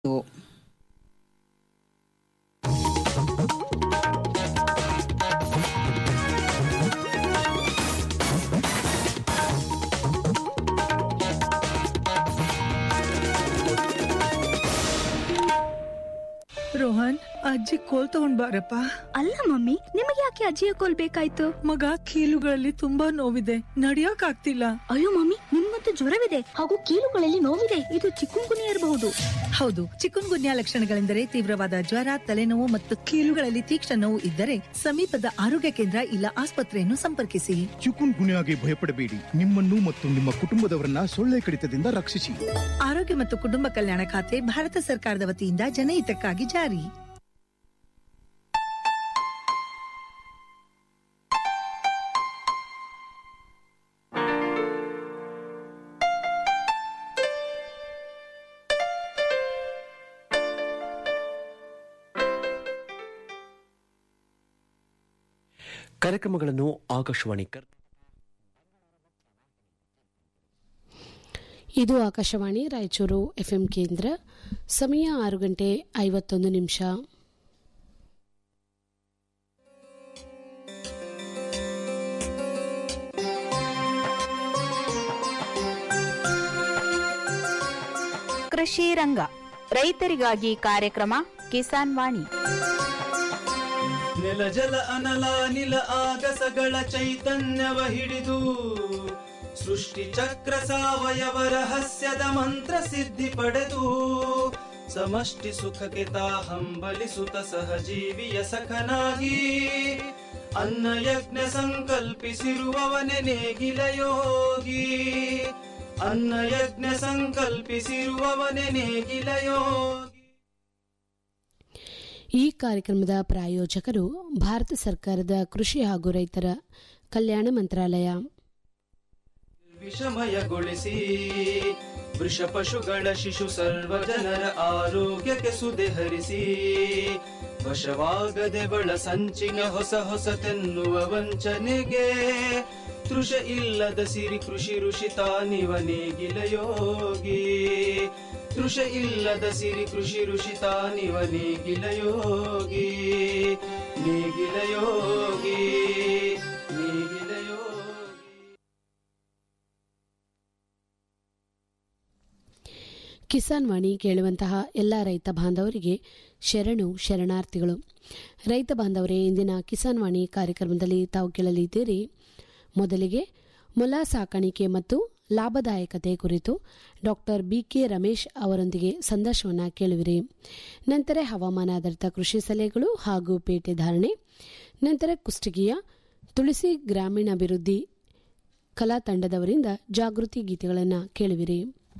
ರೋಹನ್ ಅಜ್ಜಿ ಕೋಲ್ ತಗೊಂಡ್ ಬಾರಪ್ಪ ಅಲ್ಲ ಮಮ್ಮಿ ನಿಮಗೆ ಯಾಕೆ ಅಜ್ಜಿಯ ಕೋಲ್ ಬೇಕಾಯ್ತು ಮಗ ಕೀಲುಗಳಲ್ಲಿ ತುಂಬಾ ನೋವಿದೆ ನಡಿಯಕ್ ಆಗ್ತಿಲ್ಲ ಅಯ್ಯೋ ಮಮ್ಮಿ ನಿಮ್ಗಂತೂ ಜ್ವರವಿದೆ ಹಾಗೂ ಕೀಲುಗಳಲ್ಲಿ ನೋವಿದೆ ಇದು ಚಿಕ್ಕುಂಗುನಿ ಇರಬಹುದು ಹೌದು ಚಿಕುನ್ ಗುನ್ಯಾ ಲಕ್ಷಣಗಳೆಂದರೆ ತೀವ್ರವಾದ ಜ್ವರ ತಲೆನೋವು ಮತ್ತು ಕೀಲುಗಳಲ್ಲಿ ತೀಕ್ಷ್ಣ ನೋವು ಇದ್ದರೆ ಸಮೀಪದ ಆರೋಗ್ಯ ಕೇಂದ್ರ ಇಲ್ಲ ಆಸ್ಪತ್ರೆಯನ್ನು ಸಂಪರ್ಕಿಸಿ ಚಿಕುನ್ ಗುನ್ಯಾಗೆ ಭಯಪಡಬೇಡಿ ನಿಮ್ಮನ್ನು ಮತ್ತು ನಿಮ್ಮ ಕುಟುಂಬದವರನ್ನ ಸೊಳ್ಳೆ ಕಡಿತದಿಂದ ರಕ್ಷಿಸಿ ಆರೋಗ್ಯ ಮತ್ತು ಕುಟುಂಬ ಕಲ್ಯಾಣ ಖಾತೆ ಭಾರತ ಸರ್ಕಾರದ ವತಿಯಿಂದ ಜನಹಿತಕ್ಕಾಗಿ ಜಾರಿ ಕಾರ್ಯಕ್ರಮಗಳನ್ನು ಆಕಾಶವಾಣಿ ಕರ್ ಇದು ಆಕಾಶವಾಣಿ ರಾಯಚೂರು ಎಫ್ಎಂ ಕೇಂದ್ರ ಸಮಯ ಆರು ಗಂಟೆ ಐವತ್ತೊಂದು ನಿಮಿಷ ಕೃಷಿ ರಂಗ ರೈತರಿಗಾಗಿ ಕಾರ್ಯಕ್ರಮ ಕಿಸಾನ್ ವಾಣಿ ನೆಲ ಜಲ ಅನಲ ನಿಲ ಆಗಸಗಳ ಚೈತನ್ಯವ ಹಿಡಿದು ಸೃಷ್ಟಿ ಚಕ್ರ ಸಾವಯವ ರಹಸ್ಯದ ಮಂತ್ರ ಸಿದ್ಧಿ ಪಡೆದು ಸಮಷ್ಟಿ ಸುಖಕ್ಕೆ ತಾ ಹಂಬಲಿಸುತ್ತ ಸಹಜೀವಿಯ ಸಖನಾಗಿ ಅನ್ನ ಯಜ್ಞ ಸಂಕಲ್ಪಿಸಿರುವವನೆ ನೇಗಿಲ ಯೋಗಿ ಅನ್ನ ಯಜ್ಞ ಸಂಕಲ್ಪಿಸಿರುವವನೆ ನೇಗಿಲ ಯೋಗಿ ಈ ಕಾರ್ಯಕ್ರಮದ ಪ್ರಾಯೋಜಕರು ಭಾರತ ಸರ್ಕಾರದ ಕೃಷಿ ಹಾಗೂ ರೈತರ ಕಲ್ಯಾಣ ಮಂತ್ರಾಲಯ ವಿಷಮಯಗೊಳಿಸಿ ವೃಷ ಪಶುಗಳ ಶಿಶು ಸರ್ವ ಜನರ ಆರೋಗ್ಯಕ್ಕೆ ಸುದೆ ಹರಿಸಿ ವಶವಾಗದೆ ಬಳ ಸಂಚಿನ ಹೊಸ ಹೊಸತೆನ್ನುವ ವಂಚನೆಗೆ ತೃಷ ಇಲ್ಲದ ಸಿರಿ ಕೃಷಿ ಋಷಿ ತಾನಿವ ನೇಗಿಲ ಯೋಗಿ ತೃಷ ಇಲ್ಲದ ಸಿರಿ ಕೃಷಿ ಋಷಿ ತಾನಿವ ನೇಗಿಲ ಯೋಗಿ ನೇಗಿಲ ಯೋಗಿ ನೇಗಿಲ ಯೋಗಿ ಕಿಸಾನ್ ವಾಣಿ ಕೇಳುವಂತಹ ಎಲ್ಲ ರೈತ ಬಾಂಧವರಿಗೆ ಶರಣು ಶರಣಾರ್ಥಿಗಳು ರೈತ ಬಾಂಧವರೇ ಇಂದಿನ ಕಿಸಾನ್ ವಾಣಿ ಕಾರ್ಯಕ್ರಮದಲ್ಲಿ ತಾವು ಕೇಳಲಿದ್ದೀರಿ ಮೊದಲಿಗೆ ಮೊಲ ಸಾಕಾಣಿಕೆ ಮತ್ತು ಲಾಭದಾಯಕತೆ ಕುರಿತು ಡಾಕ್ಟರ್ ಬಿಕೆ ರಮೇಶ್ ಅವರೊಂದಿಗೆ ಸಂದರ್ಶನವನ್ನು ಕೇಳುವಿರಿ ನಂತರ ಹವಾಮಾನಾಧಾರಿತ ಕೃಷಿ ಸಲಹೆಗಳು ಹಾಗೂ ಪೇಟೆ ಧಾರಣೆ ನಂತರ ಕುಷ್ಟಗಿಯ ತುಳಸಿ ಗ್ರಾಮೀಣಾಭಿವೃದ್ಧಿ ಕಲಾ ತಂಡದವರಿಂದ ಜಾಗೃತಿ ಗೀತೆಗಳನ್ನು ಕೇಳುವಿರಿ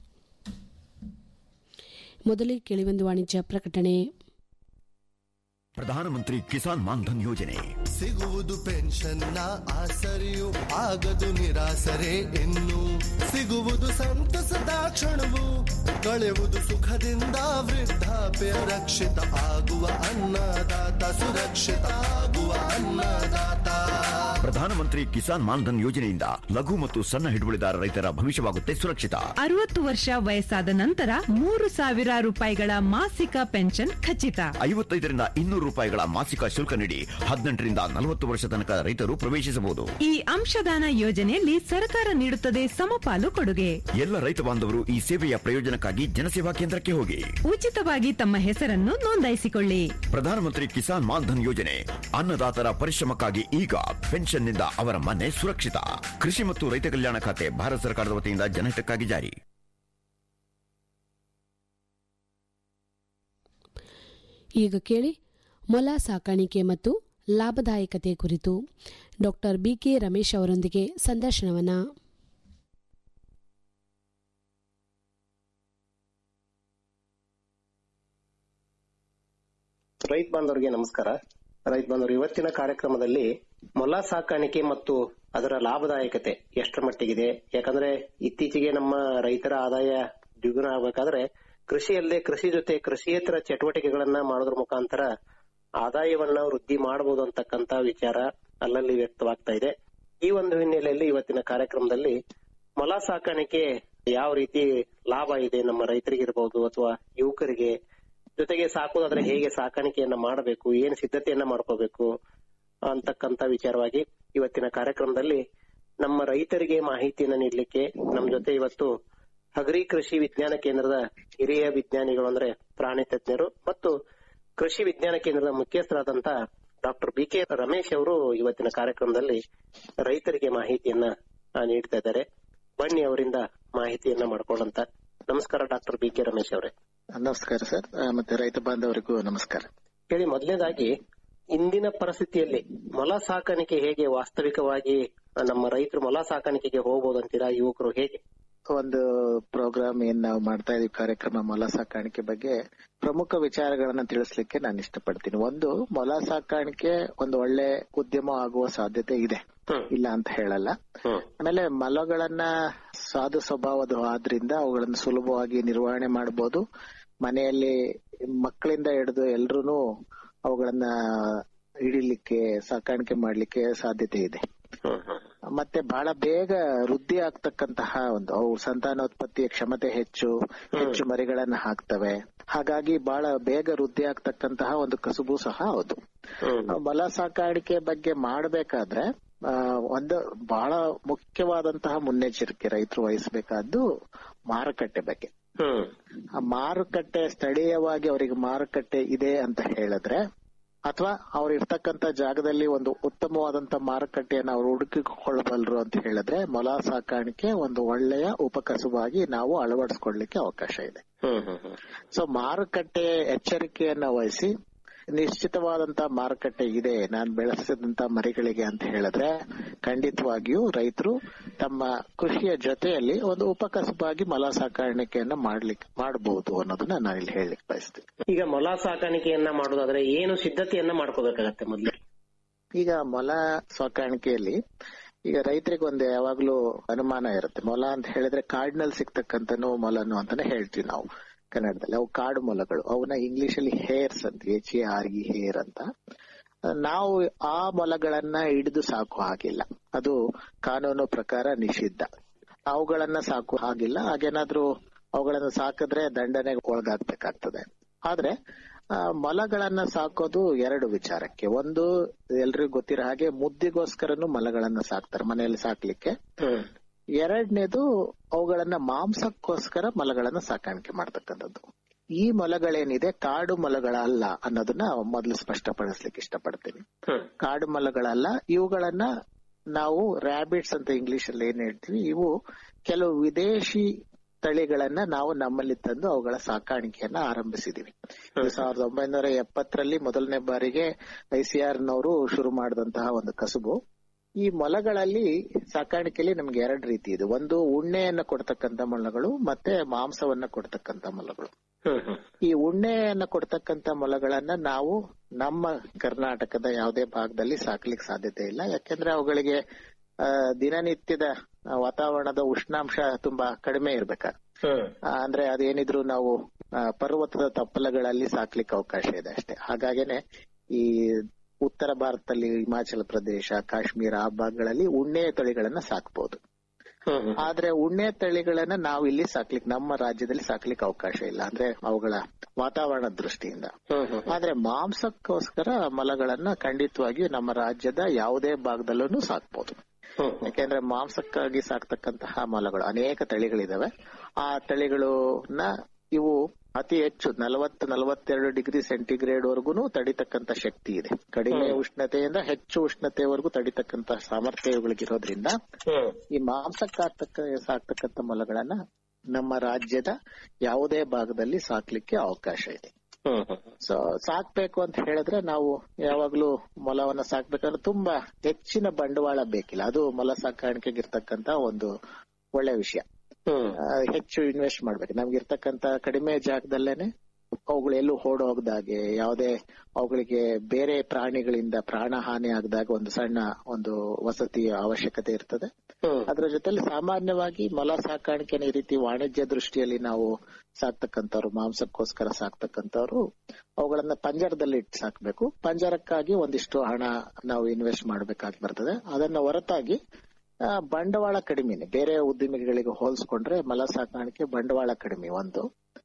ಮೊದಲಿಗೆ ಕೇಳಿ ಒಂದು ವಾಣಿಜ್ಯ ಪ್ರಕಟಣೆ ಪ್ರಧಾನಮಂತ್ರಿ ಕಿಸಾನ್ ಮಾನ್ಧನ್ ಯೋಜನೆ ಸಿಗುವುದು ಪೆನ್ಷನ್ನ ಆಸರೆಯು ಆಗದು ನಿರಾಸರೆ ಇನ್ನು ಸಿಗುವುದು ಸಂತಸದ ಕ್ಷಣವು ಕಳೆಯುವುದು ಸುಖದಿಂದ ವೃದ್ಧಾಪ್ಯ ರಕ್ಷಿತ ಆಗುವ ಅನ್ನದಾತ ಸುರಕ್ಷಿತ ಆಗುವ ಅನ್ನದಾತ ಪ್ರಧಾನಮಂತ್ರಿ ಕಿಸಾನ್ ಮಾನ್ಧನ್ ಯೋಜನೆಯಿಂದ ಲಘು ಮತ್ತು ಸಣ್ಣ ಹಿಡುವಳಿದಾರ ರೈತರ ಭವಿಷ್ಯವಾಗುತ್ತೆ ಸುರಕ್ಷಿತ ಅರವತ್ತು ವರ್ಷ ವಯಸ್ಸಾದ ನಂತರ ಮೂರು ಸಾವಿರ ರೂಪಾಯಿಗಳ ಮಾಸಿಕ ಪೆನ್ಷನ್ ಖಚಿತ ಐವತ್ತೈದರಿಂದ ಇನ್ನೂರು ರೂಪಾಯಿಗಳ ಮಾಸಿಕ ಶುಲ್ಕ ನೀಡಿ ಹದಿನೆಂಟರಿಂದ ನಲವತ್ತು ವರ್ಷ ತನಕ ರೈತರು ಪ್ರವೇಶಿಸಬಹುದು ಈ ಅಂಶದಾನ ಯೋಜನೆಯಲ್ಲಿ ಸರ್ಕಾರ ನೀಡುತ್ತದೆ ಸಮಪಾಲು ಕೊಡುಗೆ ಎಲ್ಲ ರೈತ ಬಾಂಧವರು ಈ ಸೇವೆಯ ಪ್ರಯೋಜನಕ್ಕಾಗಿ ಜನಸೇವಾ ಕೇಂದ್ರಕ್ಕೆ ಹೋಗಿ ಉಚಿತವಾಗಿ ತಮ್ಮ ಹೆಸರನ್ನು ನೋಂದಾಯಿಸಿಕೊಳ್ಳಿ ಪ್ರಧಾನಮಂತ್ರಿ ಕಿಸಾನ್ ಮಾನ್ಧನ್ ಯೋಜನೆ ಅನ್ನದಾತರ ಪರಿಶ್ರಮಕ್ಕಾಗಿ ಈಗ ಪೆನ್ಷನ್ನಿಂದ ಅವರ ಮನೆ ಸುರಕ್ಷಿತ ಕೃಷಿ ಮತ್ತು ರೈತ ಕಲ್ಯಾಣ ಖಾತೆ ಭಾರತ ಸರ್ಕಾರದ ವತಿಯಿಂದ ಜನಹಿತಕ್ಕಾಗಿ ಜಾರಿ ಈಗ ಕೇಳಿ ಮೊಲ ಸಾಕಾಣಿಕೆ ಮತ್ತು ಲಾಭದಾಯಕತೆ ಕುರಿತು ಡಾಕ್ಟರ್ ಬಿಕೆ ರಮೇಶ್ ಅವರೊಂದಿಗೆ ಸಂದರ್ಶನವನ್ನ ರೈತ ಬಾಂಧವರಿಗೆ ನಮಸ್ಕಾರ ರೈತ ಬಾಂಧವರು ಇವತ್ತಿನ ಕಾರ್ಯಕ್ರಮದಲ್ಲಿ ಮೊಲ ಸಾಕಾಣಿಕೆ ಮತ್ತು ಅದರ ಲಾಭದಾಯಕತೆ ಎಷ್ಟರ ಮಟ್ಟಿಗಿದೆ ಯಾಕಂದ್ರೆ ಇತ್ತೀಚೆಗೆ ನಮ್ಮ ರೈತರ ಆದಾಯ ದ್ವಿಗುಣ ಆಗ್ಬೇಕಾದ್ರೆ ಕೃಷಿಯಲ್ಲದೆ ಕೃಷಿ ಜೊತೆ ಕೃಷಿಯೇತರ ಚಟುವಟಿಕೆಗಳನ್ನ ಮಾಡೋದ್ರ ಮುಖಾಂತರ ಆದಾಯವನ್ನ ವೃದ್ಧಿ ಮಾಡಬಹುದು ಅಂತಕ್ಕಂತ ವಿಚಾರ ಅಲ್ಲಲ್ಲಿ ವ್ಯಕ್ತವಾಗ್ತಾ ಇದೆ ಈ ಒಂದು ಹಿನ್ನೆಲೆಯಲ್ಲಿ ಇವತ್ತಿನ ಕಾರ್ಯಕ್ರಮದಲ್ಲಿ ಮೊಲ ಸಾಕಾಣಿಕೆ ಯಾವ ರೀತಿ ಲಾಭ ಇದೆ ನಮ್ಮ ರೈತರಿಗಿರ್ಬಹುದು ಅಥವಾ ಯುವಕರಿಗೆ ಜೊತೆಗೆ ಸಾಕೋದಾದ್ರೆ ಹೇಗೆ ಸಾಕಾಣಿಕೆಯನ್ನ ಮಾಡಬೇಕು ಏನ್ ಸಿದ್ಧತೆಯನ್ನ ಮಾಡ್ಕೋಬೇಕು ಅಂತಕ್ಕಂತ ವಿಚಾರವಾಗಿ ಇವತ್ತಿನ ಕಾರ್ಯಕ್ರಮದಲ್ಲಿ ನಮ್ಮ ರೈತರಿಗೆ ಮಾಹಿತಿಯನ್ನ ನೀಡಲಿಕ್ಕೆ ನಮ್ಮ ಜೊತೆ ಇವತ್ತು ಹಗರಿ ಕೃಷಿ ವಿಜ್ಞಾನ ಕೇಂದ್ರದ ಹಿರಿಯ ವಿಜ್ಞಾನಿಗಳು ಅಂದ್ರೆ ಪ್ರಾಣಿ ತಜ್ಞರು ಮತ್ತು ಕೃಷಿ ವಿಜ್ಞಾನ ಕೇಂದ್ರದ ಮುಖ್ಯಸ್ಥರಾದಂತ ಡಾಕ್ಟರ್ ಬಿ ಕೆ ರಮೇಶ್ ಅವರು ಇವತ್ತಿನ ಕಾರ್ಯಕ್ರಮದಲ್ಲಿ ರೈತರಿಗೆ ಮಾಹಿತಿಯನ್ನ ಆ, ನೀಡ್ತಾ ಇದ್ದಾರೆ ಬನ್ನಿ ಅವರಿಂದ ಮಾಹಿತಿಯನ್ನ ಮಾಡ್ಕೊಳ್ಳಂತ ನಮಸ್ಕಾರ ಡಾಕ್ಟರ್ ಬಿ ಕೆ ರಮೇಶ್ ಅವರೇ ನಮಸ್ಕಾರ ಸರ್ ಆ, ಮತ್ತೆ ರೈತ ಬಾಂಧವರಿಗೂ ನಮಸ್ಕಾರ ಹೇಳಿ ಮೊದಲನೇದಾಗಿ ಇಂದಿನ ಪರಿಸ್ಥಿತಿಯಲ್ಲಿ ಮೊಲ ಸಾಕಾಣಿಕೆ ಹೇಗೆ ವಾಸ್ತವಿಕವಾಗಿ ನಮ್ಮ ರೈತರು ಮೊಲ ಸಾಕಾಣಿಕೆಗೆ ಹೋಗ್ಬೋದು ಅಂತೀರಾ ಯುವಕರು ಹೇಗೆ ಒಂದು ಪ್ರೋಗ್ರಾಮ್ ಏನ್ ನಾವು ಮಾಡ್ತಾ ಇದೀವಿ ಕಾರ್ಯಕ್ರಮ ಮೊಲ ಸಾಕಾಣಿಕೆ ಬಗ್ಗೆ ಪ್ರಮುಖ ವಿಚಾರಗಳನ್ನ ತಿಳಿಸ್ಲಿಕ್ಕೆ ನಾನು ಇಷ್ಟಪಡ್ತೀನಿ ಒಂದು ಮೊಲ ಸಾಕಾಣಿಕೆ ಒಂದು ಒಳ್ಳೆ ಉದ್ಯಮ ಆಗುವ ಸಾಧ್ಯತೆ ಇದೆ ಇಲ್ಲ ಅಂತ ಹೇಳಲ್ಲ ಆಮೇಲೆ ಮೊಲಗಳನ್ನ ಸಾಧು ಸ್ವಭಾವದ ಆದ್ರಿಂದ ಅವುಗಳನ್ನು ಸುಲಭವಾಗಿ ನಿರ್ವಹಣೆ ಮಾಡಬಹುದು ಮನೆಯಲ್ಲಿ ಮಕ್ಕಳಿಂದ ಹಿಡಿದು ಎಲ್ರು ಅವುಗಳನ್ನ ಹಿಡಿಲಿಕ್ಕೆ ಸಾಕಾಣಿಕೆ ಮಾಡ್ಲಿಕ್ಕೆ ಸಾಧ್ಯತೆ ಇದೆ ಮತ್ತೆ ಬಹಳ ಬೇಗ ವೃದ್ಧಿ ಆಗ್ತಕ್ಕಂತಹ ಒಂದು ಅವು ಸಂತಾನೋತ್ಪತ್ತಿಯ ಕ್ಷಮತೆ ಹೆಚ್ಚು ಹೆಚ್ಚು ಮರಿಗಳನ್ನ ಹಾಕ್ತವೆ ಹಾಗಾಗಿ ಬಹಳ ಬೇಗ ವೃದ್ಧಿ ಆಗ್ತಕ್ಕಂತಹ ಒಂದು ಕಸುಬು ಸಹ ಹೌದು ಮೊಲ ಸಾಕಾಣಿಕೆ ಬಗ್ಗೆ ಮಾಡಬೇಕಾದ್ರೆ ಆ, ಒಂದು ಬಹಳ ಮುಖ್ಯವಾದಂತಹ ಮುನ್ನೆಚ್ಚರಿಕೆ ರೈತರು ವಹಿಸಬೇಕಾದ್ದು ಮಾರುಕಟ್ಟೆ ಬಗ್ಗೆ ಆ ಮಾರುಕಟ್ಟೆ ಸ್ಥಳೀಯವಾಗಿ ಅವರಿಗೆ ಮಾರುಕಟ್ಟೆ ಇದೆ ಅಂತ ಹೇಳಿದ್ರೆ ಅಥವಾ ಅವ್ರು ಇರ್ತಕ್ಕಂತ ಜಾಗದಲ್ಲಿ ಒಂದು ಉತ್ತಮವಾದಂತ ಮಾರುಕಟ್ಟೆಯನ್ನು ಅವ್ರು ಹುಡುಕಿಕೊಳ್ಳಬಲ್ಲರು ಅಂತ ಹೇಳಿದ್ರೆ ಮೊಲ ಸಾಕಾಣಿಕೆ ಒಂದು ಒಳ್ಳೆಯ ಉಪಕಸುವಾಗಿ ನಾವು ಅಳವಡಿಸ್ಕೊಳ್ಳಿಕ್ಕೆ ಅವಕಾಶ ಇದೆ ಸೊ ಮಾರುಕಟ್ಟೆ ಎಚ್ಚರಿಕೆಯನ್ನ ವಹಿಸಿ ನಿಶ್ಚಿತವಾದಂತ ಮಾರುಕಟ್ಟೆ ಇದೆ ನಾನು ಬೆಳೆಸಿದಂತ ಮರಿಗಳಿಗೆ ಅಂತ ಹೇಳಿದ್ರೆ ಖಂಡಿತವಾಗಿಯೂ ರೈತರು ತಮ್ಮ ಕೃಷಿಯ ಜೊತೆಯಲ್ಲಿ ಒಂದು ಉಪಕಸಬಾಗಿ ಮೊಲ ಸಾಕಾಣಿಕೆಯನ್ನ ಮಾಡ್ಲಿಕ್ಕೆ ಮಾಡಬಹುದು ಅನ್ನೋದನ್ನ ನಾನು ಇಲ್ಲಿ ಹೇಳಲಿಕ್ಕೆ ಬಯಸ್ತೀನಿ ಈಗ ಮೊಲ ಸಾಕಾಣಿಕೆಯನ್ನ ಮಾಡೋದಾದ್ರೆ ಏನು ಸಿದ್ಧತೆಯನ್ನ ಮಾಡ್ಕೋಬೇಕಾಗತ್ತೆ ಮೊದ್ಲು ಈಗ ಮೊಲ ಸಾಕಾಣಿಕೆಯಲ್ಲಿ ಈಗ ರೈತರಿಗೆ ಒಂದು ಯಾವಾಗ್ಲೂ ಅನುಮಾನ ಇರುತ್ತೆ ಮೊಲ ಅಂತ ಹೇಳಿದ್ರೆ ಕಾಡಿನಲ್ಲಿ ಸಿಗ್ತಕ್ಕಂತನು ಮೊಲನು ಅಂತಾನೆ ಹೇಳ್ತೀವಿ ನಾವು ಕನ್ನಡದಲ್ಲಿ ಅವು ಕಾಡು ಮೊಲಗಳು ಅವನ್ನ ಇಂಗ್ಲಿಷ್ ಅಲ್ಲಿ ಹೇರ್ಸ್ ಅಂತ H A R E hare ಅಂತ ನಾವು ಆ ಮೊಲಗಳನ್ನ ಹಿಡಿದು ಸಾಕೋ ಹಾಗಿಲ್ಲ ಅದು ಕಾನೂನು ಪ್ರಕಾರ ನಿಷಿದ್ಧ ಅವುಗಳನ್ನ ಸಾಕೋ ಹಾಗಿಲ್ಲ ಹಾಗೇನಾದ್ರೂ ಅವುಗಳನ್ನ ಸಾಕಿದ್ರೆ ದಂಡನೆಗೆ ಒಳಗಾಗ್ಬೇಕಾಗ್ತದೆ ಆದ್ರೆ ಆ, ಮೊಲಗಳನ್ನ ಸಾಕೋದು ಎರಡು ವಿಚಾರಕ್ಕೆ ಒಂದು ಎಲ್ರಿಗೂ ಗೊತ್ತಿರೋ ಹಾಗೆ ಮುದ್ದಿಗೋಸ್ಕರನು ಮೊಲಗಳನ್ನ ಸಾಕ್ತಾರೆ ಮನೆಯಲ್ಲಿ ಸಾಕ್ಲಿಕ್ಕೆ ಎರಡನೇದು ಅವುಗಳನ್ನ ಮಾಂಸಕ್ಕೋಸ್ಕರ ಮೊಲಗಳನ್ನ ಸಾಕಾಣಿಕೆ ಮಾಡ್ತಕ್ಕಂಥದ್ದು ಈ ಮೊಲಗಳೇನಿದೆ ಕಾಡು ಮೊಲಗಳಲ್ಲ ಅನ್ನೋದನ್ನ ಮೊದಲು ಸ್ಪಷ್ಟಪಡಿಸ್ಲಿಕ್ಕೆ ಇಷ್ಟಪಡ್ತೀನಿ ಕಾಡು ಮೊಲಗಳಲ್ಲ ಇವುಗಳನ್ನ ನಾವು ರ್ಯಾಬಿಟ್ಸ್ ಅಂತ ಇಂಗ್ಲಿಷ್ ಅಲ್ಲಿ ಏನ್ ಹೇಳ್ತೀವಿ ಇವು ಕೆಲವು ವಿದೇಶಿ ತಳಿಗಳನ್ನ ನಾವು ನಮ್ಮಲ್ಲಿ ತಂದು ಅವುಗಳ ಸಾಕಾಣಿಕೆಯನ್ನ ಆರಂಭಿಸಿದೀವಿ ಇದು ಸಾವಿರದ ಒಂಬೈನೂರ ಎಪ್ಪತ್ತರಲ್ಲಿ ಮೊದಲನೇ ಬಾರಿಗೆ ಐಸಿಆರ್ ನವರು ಶುರು ಮಾಡಿದಂತಹ ಒಂದು ಕಸುಬು ಈ ಮೊಲಗಳಲ್ಲಿ ಸಾಕಾಣಿಕೆಯಲ್ಲಿ ನಮ್ಗೆ ಎರಡು ರೀತಿ ಇದೆ ಒಂದು ಉಣ್ಣೆಯನ್ನ ಕೊಡ್ತಕ್ಕಂತ ಮೊಲಗಳು ಮತ್ತೆ ಮಾಂಸವನ್ನ ಕೊಡ್ತಕ್ಕಂತ ಮೊಲಗಳು ಈ ಉಣ್ಣೆಯನ್ನ ಕೊಡ್ತಕ್ಕಂತ ಮೊಲಗಳನ್ನ ನಾವು ನಮ್ಮ ಕರ್ನಾಟಕದ ಯಾವುದೇ ಭಾಗದಲ್ಲಿ ಸಾಕ್ಲಿಕ್ಕೆ ಸಾಧ್ಯತೆ ಇಲ್ಲ ಯಾಕೆಂದ್ರೆ ಅವುಗಳಿಗೆ ಆ, ದಿನನಿತ್ಯದ ಆ, ವಾತಾವರಣದ ಉಷ್ಣಾಂಶ ತುಂಬಾ ಕಡಿಮೆ ಇರ್ಬೇಕ ಆ, ಅಂದ್ರೆ ಅದೇನಿದ್ರು ನಾವು ಆ, ಪರ್ವತದ ತಪ್ಪಲಗಳಲ್ಲಿ ಸಾಕ್ಲಿಕ್ಕೆ ಅವಕಾಶ ಇದೆ ಅಷ್ಟೇ ಹಾಗಾಗೇನೆ ಈ ಉತ್ತರ ಭಾರತದಲ್ಲಿ ಹಿಮಾಚಲ ಪ್ರದೇಶ ಕಾಶ್ಮೀರ ಆ ಭಾಗಗಳಲ್ಲಿ ಉಣ್ಣೆಯ ತಳಿಗಳನ್ನ ಸಾಕ್ಬಹುದು ಆದ್ರೆ ಉಣ್ಣೆ ತಳಿಗಳನ್ನ ನಾವು ಇಲ್ಲಿ ಸಾಕ್ಲಿಕ್ಕೆ ನಮ್ಮ ರಾಜ್ಯದಲ್ಲಿ ಸಾಕ್ಲಿಕ್ಕೆ ಅವಕಾಶ ಇಲ್ಲ ಅಂದ್ರೆ ಅವುಗಳ ವಾತಾವರಣದ ದೃಷ್ಟಿಯಿಂದ ಆದ್ರೆ ಮಾಂಸಕ್ಕೋಸ್ಕರ ಮೊಲಗಳನ್ನ ಖಂಡಿತವಾಗಿಯೂ ನಮ್ಮ ರಾಜ್ಯದ ಯಾವುದೇ ಭಾಗದಲ್ಲೂ ಸಾಕ್ಬಹುದು ಯಾಕೆಂದ್ರೆ ಮಾಂಸಕ್ಕಾಗಿ ಸಾಕ್ತಕ್ಕಂತಹ ಮೊಲಗಳು ಅನೇಕ ತಳಿಗಳಿದಾವೆ ಆ ತಳಿಗಳನ್ನ ಇವು ಅತಿ ಹೆಚ್ಚು ನಲವತ್ತು ನಲವತ್ತೆರಡು ಡಿಗ್ರಿ ಸೆಂಟಿಗ್ರೇಡ್ ವರೆಗೂ ತಡಿತಕ್ಕಂತ ಶಕ್ತಿ ಇದೆ ಕಡಿಮೆ ಉಷ್ಣತೆಯಿಂದ ಹೆಚ್ಚು ಉಷ್ಣತೆವರೆಗೂ ತಡಿತಕ್ಕಂತ ಸಾಮರ್ಥ್ಯ ಇವುಗಳಿಗಿರೋದ್ರಿಂದ ಈ ಮಾಂಸಕ್ಕಾಗ್ತಕ್ಕ ಸಾಕ್ತಕ್ಕಂತ ಮೊಲಗಳನ್ನ ನಮ್ಮ ರಾಜ್ಯದ ಯಾವುದೇ ಭಾಗದಲ್ಲಿ ಸಾಕ್ಲಿಕ್ಕೆ ಅವಕಾಶ ಇದೆ ಸೊ ಸಾಕ್ಬೇಕು ಅಂತ ಹೇಳಿದ್ರೆ ನಾವು ಯಾವಾಗ್ಲೂ ಮೊಲವನ್ನ ಸಾಕ್ಬೇಕಂದ್ರೆ ತುಂಬಾ ಹೆಚ್ಚಿನ ಬಂಡವಾಳ ಬೇಕಿಲ್ಲ ಅದು ಮೊಲ ಸಾಕಾಣಿಕೆಗೆ ಇರ್ತಕ್ಕಂತ ಒಂದು ಒಳ್ಳೆ ವಿಷಯ ಆ, ಹೆಚ್ಚು ಇನ್ವೆಸ್ಟ್ ಮಾಡ್ಬೇಕು ನಮ್ಗೆ ಇರ್ತಕ್ಕಂತ ಕಡಿಮೆ ಜಾಗದಲ್ಲೇನೆ ಅವುಗಳು ಎಲ್ಲೂ ಓಡೋಗದಾಗೆ ಯಾವುದೇ ಅವುಗಳಿಗೆ ಬೇರೆ ಪ್ರಾಣಿಗಳಿಂದ ಪ್ರಾಣ ಹಾನಿ ಆಗದಾಗ ಒಂದು ಸಣ್ಣ ಒಂದು ವಸತಿಯ ಅವಶ್ಯಕತೆ ಇರ್ತದೆ ಅದ್ರ ಜೊತೆಲಿ ಸಾಮಾನ್ಯವಾಗಿ ಮೊಲ ಸಾಕಾಣಿಕೆನ ಈ ರೀತಿ ವಾಣಿಜ್ಯ ದೃಷ್ಟಿಯಲ್ಲಿ ನಾವು ಸಾಕ್ತಕ್ಕಂಥವ್ರು ಮಾಂಸಕ್ಕೋಸ್ಕರ ಸಾಕ್ತಕ್ಕಂಥವ್ರು ಅವುಗಳನ್ನ ಪಂಜರದಲ್ಲಿ ಇಟ್ಟು ಸಾಕ್ಬೇಕು ಪಂಜರಕ್ಕಾಗಿ ಒಂದಿಷ್ಟು ಹಣ ನಾವು ಇನ್ವೆಸ್ಟ್ ಮಾಡ್ಬೇಕಾಗಿ ಬರ್ತದೆ ಅದನ್ನ ಹೊರತಾಗಿ ಆ, ಬಂಡವಾಳ ಕಡಿಮೆನೆ ಬೇರೆ ಉದ್ದಿಮೆಗಳಿಗೆ ಹೋಲಿಸ್ಕೊಂಡ್ರೆ ಮಲ ಸಾಕಾಣಿಕೆ ಬಂಡವಾಳ ಕಡಿಮೆ ಒಂದು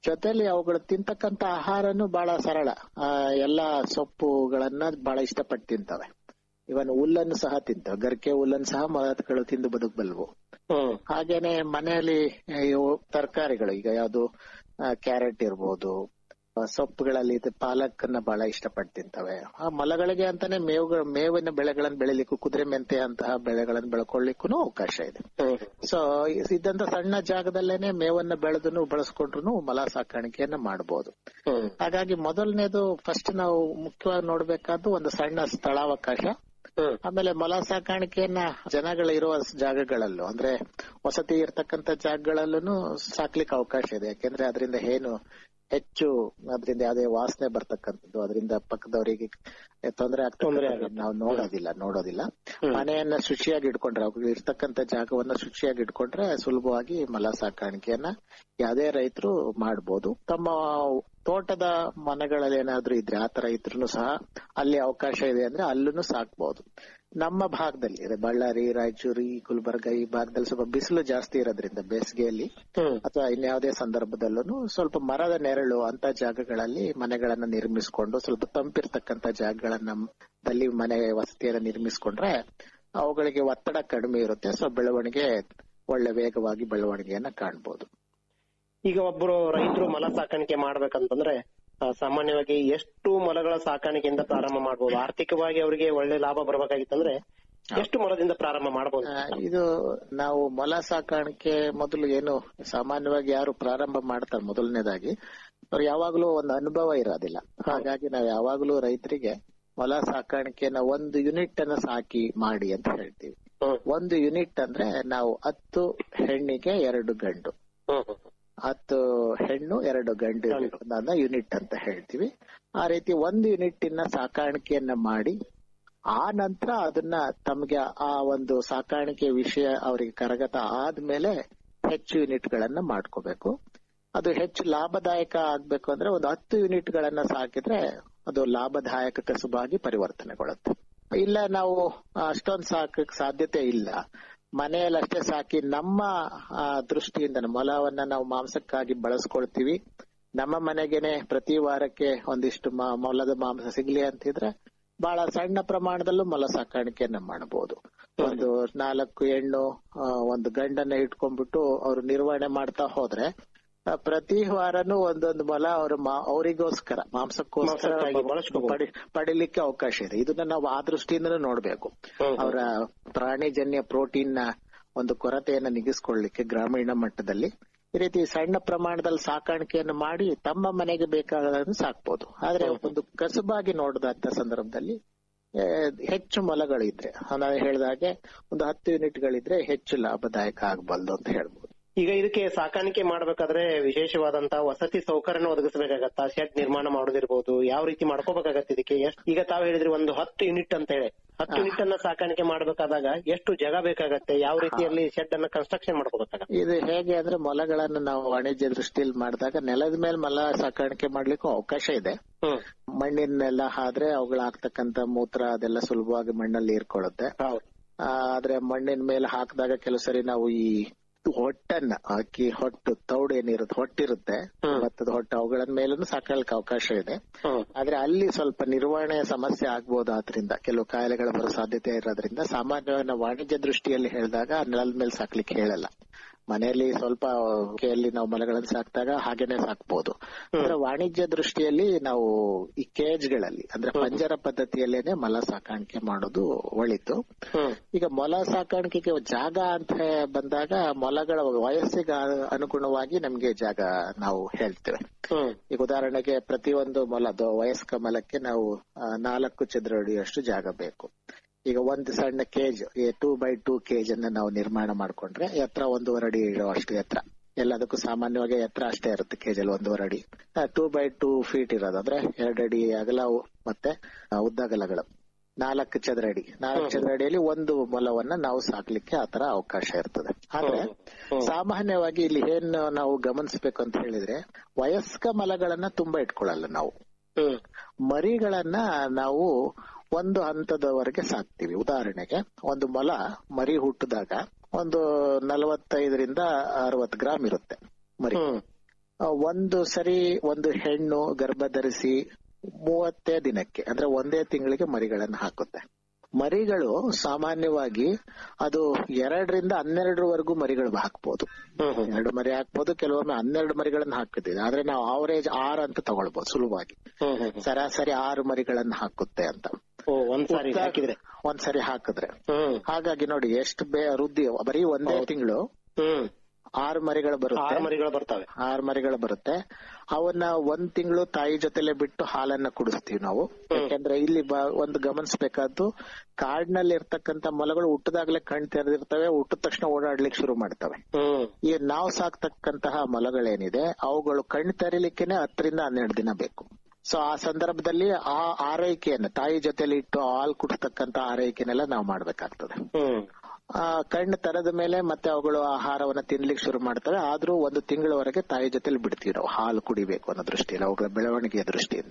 ಜೊತೆಲಿ ಅವುಗಳು ತಿಂತಕ್ಕಂತ ಆಹಾರನು ಬಹಳ ಸರಳ ಆ, ಎಲ್ಲಾ ಸೊಪ್ಪುಗಳನ್ನ ಬಹಳ ಇಷ್ಟಪಟ್ಟು ತಿಂತವೆ ಇವನ್ ಹುಲ್ಲನ್ನು ಸಹ ತಿಂತವೆ ಗರಿಕೆ ಹುಲ್ಲನ್ನು ಸಹ ಮೊಲಗಳು ತಿಂದು ಬದುಕಬಲ್ವು ಹಾಗೇನೆ ಮನೆಯಲ್ಲಿ ಇವು ತರಕಾರಿಗಳು ಈಗ ಯಾವ್ದು ಕ್ಯಾರೆಟ್ ಇರ್ಬೋದು ಆ, ಸೊಪ್ಪುಗಳಲ್ಲಿ ಇದು ಪಾಲಕನ್ನ ಬಹಳ ಇಷ್ಟಪಟ್ಟು ತಿಂತವೆ ಆ ಮೊಲಗಳಿಗೆ ಅಂತಾನೆ ಮೇವುಗಳ ಮೇವಿನ ಬೆಳೆಗಳನ್ನು ಬೆಳಿಲಿಕ್ಕೂ ಕುದುರೆ ಮೆಂತೆ ಅಂತಹ ಬೆಳೆಗಳನ್ನು ಬೆಳ್ಕೊಳ್ಳಿಕ್ಕೂ ಅವಕಾಶ ಇದೆ ಸೊ ಇದ್ದಂತ ಸಣ್ಣ ಜಾಗದಲ್ಲೇನೆ ಮೇವನ್ನ ಬೆಳೆದು ಬಳಸ್ಕೊಂಡ್ರು ಮೊಲ ಸಾಕಾಣಿಕೆಯನ್ನ ಮಾಡಬಹುದು ಹಾಗಾಗಿ ಮೊದಲನೇದು ಫಸ್ಟ್ ನಾವು ಮುಖ್ಯವಾಗಿ ನೋಡ್ಬೇಕಾದ್ದು ಒಂದು ಸಣ್ಣ ಸ್ಥಳಾವಕಾಶ ಆಮೇಲೆ ಮೊಲ ಸಾಕಾಣಿಕೆಯನ್ನ ಜನಗಳು ಇರುವ ಜಾಗಗಳಲ್ಲೂ ಅಂದ್ರೆ ವಸತಿ ಇರ್ತಕ್ಕಂತ ಜಾಗಗಳಲ್ಲೂ ಸಾಕ್ಲಿಕ್ಕೆ ಅವಕಾಶ ಇದೆ ಯಾಕೆಂದ್ರೆ ಅದರಿಂದ ಏನು ಹೆಚ್ಚು ಅದರಿಂದ ಯಾವುದೇ ವಾಸನೆ ಬರ್ತಕ್ಕಂಥದ್ದು ಅದರಿಂದ ಪಕ್ಕದವರಿಗೆ ತೊಂದರೆ ಆಗ್ತದೆ ನಾವು ನೋಡೋದಿಲ್ಲ ನೋಡೋದಿಲ್ಲ ಮನೆಯನ್ನ ಶುಚಿಯಾಗಿ ಇಟ್ಕೊಂಡ್ರೆ ಅವ್ರಿಗೆ ಇರ್ತಕ್ಕಂಥ ಜಾಗವನ್ನ ಶುಚಿಯಾಗಿ ಇಟ್ಕೊಂಡ್ರೆ ಸುಲಭವಾಗಿ ಮಲ ಸಾಕಾಣಿಕೆಯನ್ನ ಯಾವುದೇ ರೈತರು ಮಾಡ್ಬೋದು ತಮ್ಮ ತೋಟದ ಮನೆಗಳಲ್ಲಿ ಏನಾದ್ರೂ ಇದ್ರೆ ಆತರ ಇದ್ರೂ ಸಹ ಅಲ್ಲಿ ಅವಕಾಶ ಇದೆ ಅಂದ್ರೆ ಅಲ್ಲೂ ಸಾಕ್ಬಹುದು ನಮ್ಮ ಭಾಗದಲ್ಲಿ ಅದೇ ಬಳ್ಳಾರಿ ರಾಯಚೂರು ಈ ಗುಲ್ಬರ್ಗ ಈ ಭಾಗದಲ್ಲಿ ಸ್ವಲ್ಪ ಬಿಸಿಲು ಜಾಸ್ತಿ ಇರೋದ್ರಿಂದ ಬೇಸಿಗೆಯಲ್ಲಿ ಅಥವಾ ಇನ್ಯಾವುದೇ ಸಂದರ್ಭದಲ್ಲೂ ಸ್ವಲ್ಪ ಮರದ ನೆರಳು ಅಂತ ಜಾಗಗಳಲ್ಲಿ ಮನೆಗಳನ್ನ ನಿರ್ಮಿಸಿಕೊಂಡು ಸ್ವಲ್ಪ ತಂಪಿರ್ತಕ್ಕಂತ ಜಾಗಗಳನ್ನ ದಲ್ಲಿ ಮನೆ ವಸತಿಯನ್ನ ನಿರ್ಮಿಸಿಕೊಂಡ್ರೆ ಅವುಗಳಿಗೆ ಒತ್ತಡ ಕಡಿಮೆ ಇರುತ್ತೆ ಸೊ ಬೆಳವಣಿಗೆ ಒಳ್ಳೆ ವೇಗವಾಗಿ ಬೆಳವಣಿಗೆಯನ್ನ ಕಾಣ್ಬೋದು ಈಗ ಒಬ್ಬರು ರೈತರು ಮೊಲ ಸಾಕಾಣಿಕೆ ಮಾಡ್ಬೇಕಂತಂದ್ರೆ ಆ, ಸಾಮಾನ್ಯವಾಗಿ ಎಷ್ಟು ಮೊಲಗಳ ಸಾಕಾಣಿಕೆಯಿಂದ ಪ್ರಾರಂಭ ಮಾಡಬಹುದು ಆರ್ಥಿಕವಾಗಿ ಅವರಿಗೆ ಒಳ್ಳೆ ಲಾಭ ಬರ್ಬೇಕಾಗಿತ್ತಂದ್ರೆ ಎಷ್ಟು ಮೊಲದಿಂದ ಪ್ರಾರಂಭ ಮಾಡಬಹುದು ಆ, ಇದು ನಾವು ಮೊಲ ಸಾಕಾಣಿಕೆ ಮೊದಲು ಏನು ಸಾಮಾನ್ಯವಾಗಿ ಯಾರು ಪ್ರಾರಂಭ ಮಾಡ್ತಾರೆ ಮೊದಲನೇದಾಗಿ ಅವ್ರು ಯಾವಾಗ್ಲೂ ಒಂದು ಅನುಭವ ಇರೋದಿಲ್ಲ ಹಾಗಾಗಿ ನಾವು ಯಾವಾಗ್ಲೂ ರೈತರಿಗೆ ಮೊಲ ಸಾಕಾಣಿಕೆನ ಒಂದು ಯೂನಿಟ್ ಅನ್ನ ಸಾಕಿ ಮಾಡಿ ಅಂತ ಹೇಳ್ತೀವಿ ಒಂದು ಯೂನಿಟ್ ಅಂದ್ರೆ ನಾವು ಹತ್ತು ಹೆಣ್ಣಿಗೆ ಎರಡು ಗಂಡು ಹತ್ತು ಹೆಣ್ಣು ಎರಡು ಗಂಡು ಅದನ್ನ ಯೂನಿಟ್ ಅಂತ ಹೇಳ್ತೀವಿ ಆ ರೀತಿ ಒಂದು ಯೂನಿಟ್ ಇನ್ನ ಸಾಕಾಣಿಕೆಯನ್ನ ಮಾಡಿ ಆ ನಂತರ ಅದನ್ನ ತಮಗೆ ಆ ಒಂದು ಸಾಕಾಣಿಕೆ ವಿಷಯ ಅವರಿಗೆ ಕರಗತ ಆದ್ಮೇಲೆ ಹೆಚ್ಚು ಯೂನಿಟ್ ಗಳನ್ನ ಮಾಡ್ಕೋಬೇಕು ಅದು ಹೆಚ್ಚು ಲಾಭದಾಯಕ ಆಗ್ಬೇಕು ಅಂದ್ರೆ ಒಂದು ಹತ್ತು ಯೂನಿಟ್ ಗಳನ್ನ ಸಾಕಿದ್ರೆ ಅದು ಲಾಭದಾಯಕ ಕಸುಬಾಗಿ ಪರಿವರ್ತನೆಗೊಳ್ಳುತ್ತೆ ಇಲ್ಲ ನಾವು ಅಷ್ಟೊಂದು ಸಾಕಕ್ ಸಾಧ್ಯತೆ ಇಲ್ಲ ಮನೆಯಲ್ಲಿ ಅಷ್ಟೇ ಸಾಕಿ ನಮ್ಮ ಆ, ದೃಷ್ಟಿಯಿಂದ ಮೊಲವನ್ನ ನಾವು ಮಾಂಸಕ್ಕಾಗಿ ಬಳಸ್ಕೊಳ್ತೀವಿ ನಮ್ಮ ಮನೆಗೆನೆ ಪ್ರತಿ ವಾರಕ್ಕೆ ಒಂದಿಷ್ಟು ಮ- ಮೊಲದ ಮಾಂಸ ಸಿಗ್ಲಿ ಅಂತಿದ್ರೆ ಬಹಳ ಸಣ್ಣ ಪ್ರಮಾಣದಲ್ಲೂ ಮೊಲ ಸಾಕಾಣಿಕೆಯನ್ನ ಮಾಡಬಹುದು ಒಂದು ನಾಲ್ಕು ಹೆಣ್ಣು ಆ, ಒಂದು ಗಂಡನ್ನ ಇಟ್ಕೊಂಡ್ಬಿಟ್ಟು ಅವ್ರು ನಿರ್ವಹಣೆ ಮಾಡ್ತಾ ಹೋದ್ರೆ ಆ, ಪ್ರತಿ ವಾರನೂ ಒಂದೊಂದು ಮೊಲ ಅವ್ರ ಅವರಿಗೋಸ್ಕರ ಮಾಂಸಕ್ಕೋಸ್ಕರ ಮಾಂಸಕ್ಕಾಗಿ ಬಳಸ್ಕೋಬಹುದು. ಪಡಿ- ಪಡಿಲಿಕ್ಕೆ ಅವಕಾಶ ಇದೆ ಇದನ್ನ ನಾವು ಆ ದೃಷ್ಟಿಯಿಂದನೂ ನೋಡ್ಬೇಕು ಅವರ ಪ್ರಾಣಿಜನ್ಯ ಪ್ರೋಟೀನ್ ನ ಒಂದು ಕೊರತೆಯನ್ನ ನಿಗಿಸ್ಕೊಳ್ಳಿಕ್ಕೆ ಗ್ರಾಮೀಣ ಮಟ್ಟದಲ್ಲಿ ಈ ರೀತಿ ಸಣ್ಣ ಪ್ರಮಾಣದಲ್ಲಿ ಸಾಕಾಣಿಕೆಯನ್ನು ಮಾಡಿ ತಮ್ಮ ಮನೆಗೆ ಬೇಕಾದನ್ನು ಸಾಕ್ಬೋದು ಆದ್ರೆ ಒಂದು ಕಸುಬಾಗಿ ನೋಡಿದಂತ ಸಂದರ್ಭದಲ್ಲಿ ಆ, ಹೆಚ್ಚು ಮೊಲಗಳಿದ್ರೆ ನಾನು ಹೇಳಿದ ಹಾಗೆ ಒಂದು ಹತ್ತು ಯೂನಿಟ್ಗಳಿದ್ರೆ ಹೆಚ್ಚು ಲಾಭದಾಯಕ ಆಗಬಲ್ದು ಅಂತ ಹೇಳ್ಬೋದು ಈಗ ಇದಕ್ಕೆ ಸಾಕಾಣಿಕೆ ಮಾಡ್ಬೇಕಾದ್ರೆ ವಿಶೇಷವಾದಂತಹ ವಸತಿ ಸೌಕರ್ಯನ ಒದಗಿಸಬೇಕಾಗತ್ತಾ ಶೆಡ್ ನಿರ್ಮಾಣ ಮಾಡೋದಿರ್ಬೋದು ಯಾವ ರೀತಿ ಮಾಡ್ಕೋಬೇಕಾಗತ್ತೆ ಇದಕ್ಕೆ ಎಷ್ಟ್- ಈಗ ತಾವು ಹೇಳಿದ್ರಿ ಒಂದು ಹತ್ತು ಯೂನಿಟ್ ಅಂತ ಹೇಳಿ ಹತ್ತು ಯೂನಿಟ್ ಅನ್ನ ಸಾಕಾಣಿಕೆ ಮಾಡ್ಬೇಕಾದಾಗ ಎಷ್ಟು ಜಾಗ ಬೇಕಾಗತ್ತೆ ಯಾವ ರೀತಿಯಲ್ಲಿ ಶೆಡ್ ಅನ್ನ ಕನ್ಸ್ಟ್ರಕ್ಷನ್ ಮಾಡ್ಕೋಬೇಕಾಗತ್ತೆ ಇದು ಹೇಗೆ ಅಂದ್ರೆ ಮೊಲಗಳನ್ನು ನಾವು ವಾಣಿಜ್ಯ ದೃಷ್ಟಿಯಲ್ಲಿ ಮಾಡಿದಾಗ ನೆಲದ ಮೇಲೆ ಮೊಲ ಸಾಕಾಣಿಕೆ ಮಾಡ್ಲಿಕ್ಕೂ ಅವಕಾಶ ಇದೆ ಮಣ್ಣಿನೆಲ್ಲ ಆದ್ರೆ ಅವುಗಳು ಆಗ್ತಕ್ಕಂತ ಮೂತ್ರ ಅದೆಲ್ಲ ಸುಲಭವಾಗಿ ಮಣ್ಣಲ್ಲಿ ಹೀರ್ಕೊಳ್ಳುತ್ತೆ ಆ, ಆದ್ರೆ ಮಣ್ಣಿನ ಮೇಲೆ ಹಾಕಿದಾಗ ಕೆಲವು ಸರಿ ನಾವು ಈ ಹೊಟ್ಟನ್ನ ಅಕ್ಕಿ ಹೊಟ್ಟು ತೌಡು ಏನಿರುತ್ತೆ ಹೊಟ್ಟಿರುತ್ತೆ ಭತ್ತದ ಹೊಟ್ಟು ಅವುಗಳ ಮೇಲೂ ಸಾಕಲಿಕ್ಕೆ ಅವಕಾಶ ಇದೆ ಆದ್ರೆ ಅಲ್ಲಿ ಸ್ವಲ್ಪ ನಿರ್ವಹಣೆ ಸಮಸ್ಯೆ ಆಗ್ಬೋದು ಆದ್ರಿಂದ ಕೆಲವು ಕಾಯಿಲೆಗಳು ಬರೋ ಸಾಧ್ಯತೆ ಇರೋದ್ರಿಂದ ಸಾಮಾನ್ಯವಾಗಿ ನಾವು ವಾಣಿಜ್ಯ ದೃಷ್ಟಿಯಲ್ಲಿ ಹೇಳಿದಾಗ ನೆಲದ ಮೇಲೆ ಸಾಕ್ಲಿಕ್ಕೆ ಹೇಳಲ್ಲ ಮನೆಯಲ್ಲಿ ಸ್ವಲ್ಪ ಕೆಯಲ್ಲಿ ನಾವು ಮಲಗಳನ್ನು ಸಾಕಿದಾಗ ಹಾಗೇನೆ ಸಾಕ್ಬೋದು ಅಂದ್ರೆ ವಾಣಿಜ್ಯ ದೃಷ್ಟಿಯಲ್ಲಿ ನಾವು ಈ ಕೇಜ್ ಗಳಲ್ಲಿ ಅಂದ್ರೆ ಪಂಜರ ಪದ್ಧತಿಯಲ್ಲೇನೆ ಮೊಲ ಸಾಕಾಣಿಕೆ ಮಾಡೋದು ಒಳಿತು ಈಗ ಮೊಲ ಸಾಕಾಣಿಕೆಗೆ ಜಾಗ ಅಂತ ಬಂದಾಗ ಮೊಲಗಳ ವಯಸ್ಸಿಗೆ ಅ- ಅನುಗುಣವಾಗಿ ನಮ್ಗೆ ಜಾಗ ನಾವು ಹೇಳ್ತೇವೆ ಈಗ ಉದಾಹರಣೆಗೆ ಪ್ರತಿಯೊಂದು ಮೊಲದ ವಯಸ್ಕ ಮೊಲಕ್ಕೆ ನಾವು ಆ, ನಾಲ್ಕು ಚದರ ಅಡಿಯಷ್ಟು ಜಾಗ ಬೇಕು ಈಗ ಒಂದು ಸಣ್ಣ cage two by two cage ಅನ್ನ ನಾವು ನಿರ್ಮಾಣ ಮಾಡ್ಕೊಂಡ್ರೆ ಎತ್ತರ ಒಂದೂವರೆ ಅಡಿ ಇರುವಷ್ಟು ಎತ್ತರ ಎಲ್ಲದಕ್ಕೂ ಸಾಮಾನ್ಯವಾಗಿ ಎತ್ತರ ಅಷ್ಟೇ ಇರುತ್ತೆ ಕೇಜ್ ಅಲ್ಲಿ ಒಂದೂವರೆ ಅಡಿ ಟೂ ಬೈ ಟೂ ಫೀಟ್ ಇರೋದು ಅಂದ್ರೆ ಎರಡು ಅಡಿ ಅಗಲ ಮತ್ತೆ ಆ, ಉದ್ದಗಲಗಳು ನಾಲ್ಕು ಚದರ ಅಡಿ ನಾಲ್ಕು ಚದರ ಅಡಿಯಲ್ಲಿ ಒಂದು ಮೊಲವನ್ನ ನಾವು ಸಾಕ್ಲಿಕ್ಕೆ ಆತರ ಅವಕಾಶ ಇರ್ತದೆ ಆದ್ರೆ ಸಾಮಾನ್ಯವಾಗಿ ಇಲ್ಲಿ ಏನ್ ನಾವು ಗಮನಿಸಬೇಕು ಅಂತ ಹೇಳಿದ್ರೆ ವಯಸ್ಕ ಮಲಗಳನ್ನ ತುಂಬಾ ಇಟ್ಕೊಳ್ಳಲ್ಲ ನಾವು ಮರಿಗಳನ್ನ ನಾವು ಒಂದು ಹಂತದವರೆಗೆ ಸಾಕ್ತಿವಿ ಉದಾಹರಣೆಗೆ ಒಂದು ಮೊಲ ಮರಿ ಹುಟ್ಟಿದಾಗ ಒಂದು ನಲವತ್ತೈದರಿಂದ ಅರವತ್ತು ಗ್ರಾಮ್ ಇರುತ್ತೆ ಮರಿ ಆ, ಒಂದು ಸರಿ ಒಂದು ಹೆಣ್ಣು ಗರ್ಭ ಧರಿಸಿ ಮೂವತ್ತೇ ದಿನಕ್ಕೆ ಅಂದ್ರೆ ಒಂದೇ ತಿಂಗಳಿಗೆ ಮರಿಗಳನ್ನು ಹಾಕುತ್ತೆ ಮರಿಗಳು ಸಾಮಾನ್ಯವಾಗಿ ಅದು ಎರಡರಿಂದ ಹನ್ನೆರಡರವರೆಗೂ ಮರಿಗಳು ಹಾಕ್ಬೋದು ಎರಡು ಮರಿ ಹಾಕ್ಬೋದು ಕೆಲವೊಮ್ಮೆ ಹನ್ನೆರಡು ಮರಿಗಳನ್ನ ಹಾಕಿದ್ದೀವಿ ಆದ್ರೆ ನಾವು ಆವರೇಜ್ ಆರು ಅಂತ ತಗೊಳ್ಬಹುದು ಸುಲಭವಾಗಿ ಸರಾಸರಿ ಆರು ಮರಿಗಳನ್ನ ಹಾಕುತ್ತೆ ಅಂತ ಒಂದ್ಸಾರಿ ಉದ್ದ- ಹಾಕಿದ್ರೆ ಒಂದ್ಸರಿ ಹಾಕಿದ್ರೆ ಹಾಗಾಗಿ ನೋಡಿ ಎಷ್ಟು ಬೇ ವೃದ್ಧಿ ಬರೀ ಒಂದೇ ತಿಂಗಳು ಆರು ಮರಿಗಳು ಬರುತ್ತೆ ಆರು ಮರಿಗಳು ಬರ್ತವೆ ಆರು ಮರಿಗಳು ಬರುತ್ತೆ ಅವನ್ನ ಒಂದ್ ತಿಂಗಳು ತಾಯಿ ಜೊತೆಲೆ ಬಿಟ್ಟು ಹಾಲನ್ನ ಕುಡಿಸ್ತೀವಿ ನಾವು ಯಾಕೆಂದ್ರೆ ಇಲ್ಲಿ ಬ- ಒಂದು ಗಮನಿಸಬೇಕಾದ್ದು ಕಾಡಿನಲ್ಲಿ ಇರ್ತಕ್ಕಂತ ಮೊಲಗಳು ಹುಟ್ಟದಾಗ್ಲೇ ಕಣ್ ತೆರೆದಿರ್ತವೆ ಹುಟ್ಟಿದ ತಕ್ಷಣ ಓಡಾಡ್ಲಿಕ್ಕೆ ಶುರು ಮಾಡ್ತವೆ ಈ ನಾವು ಸಾಕ್ತಕ್ಕಂತಹ ಮೊಲಗಳೇನಿದೆ ಅವುಗಳು ಕಣ್ ತೆರಿಲಿಕ್ಕೆನೆ ಹತ್ತರಿಂದ ಹನ್ನೆರಡು ದಿನ ಬೇಕು ಸೊ ಆ ಸಂದರ್ಭದಲ್ಲಿ ಆ ಆರೈಕೆಯನ್ನು ತಾಯಿ ಜೊತೆಲಿ ಇಟ್ಟು ಹಾಲು ಕುಡಿಸ್ತಕ್ಕಂತ ಆರೈಕೆನೆಲ್ಲ ನಾವು ಮಾಡ್ಬೇಕಾಗ್ತದೆ ಆ ಕಣ್ಣು ತರದ ಮೇಲೆ ಮತ್ತೆ ಅವುಗಳು ಆಹಾರವನ್ನ ತಿನ್ಲಿಕ್ಕೆ ಶುರು ಮಾಡ್ತವೆ ಆದ್ರೂ ಒಂದು ತಿಂಗಳವರೆಗೆ ತಾಯಿ ಜೊತೆಲಿ ಬಿಡ್ತೀವಿ ನಾವು ಹಾಲು ಕುಡಿಬೇಕು ಅನ್ನೋ ದೃಷ್ಟಿಯಲ್ಲಿ ಅವುಗಳ ಬೆಳವಣಿಗೆಯ ದೃಷ್ಟಿಯಿಂದ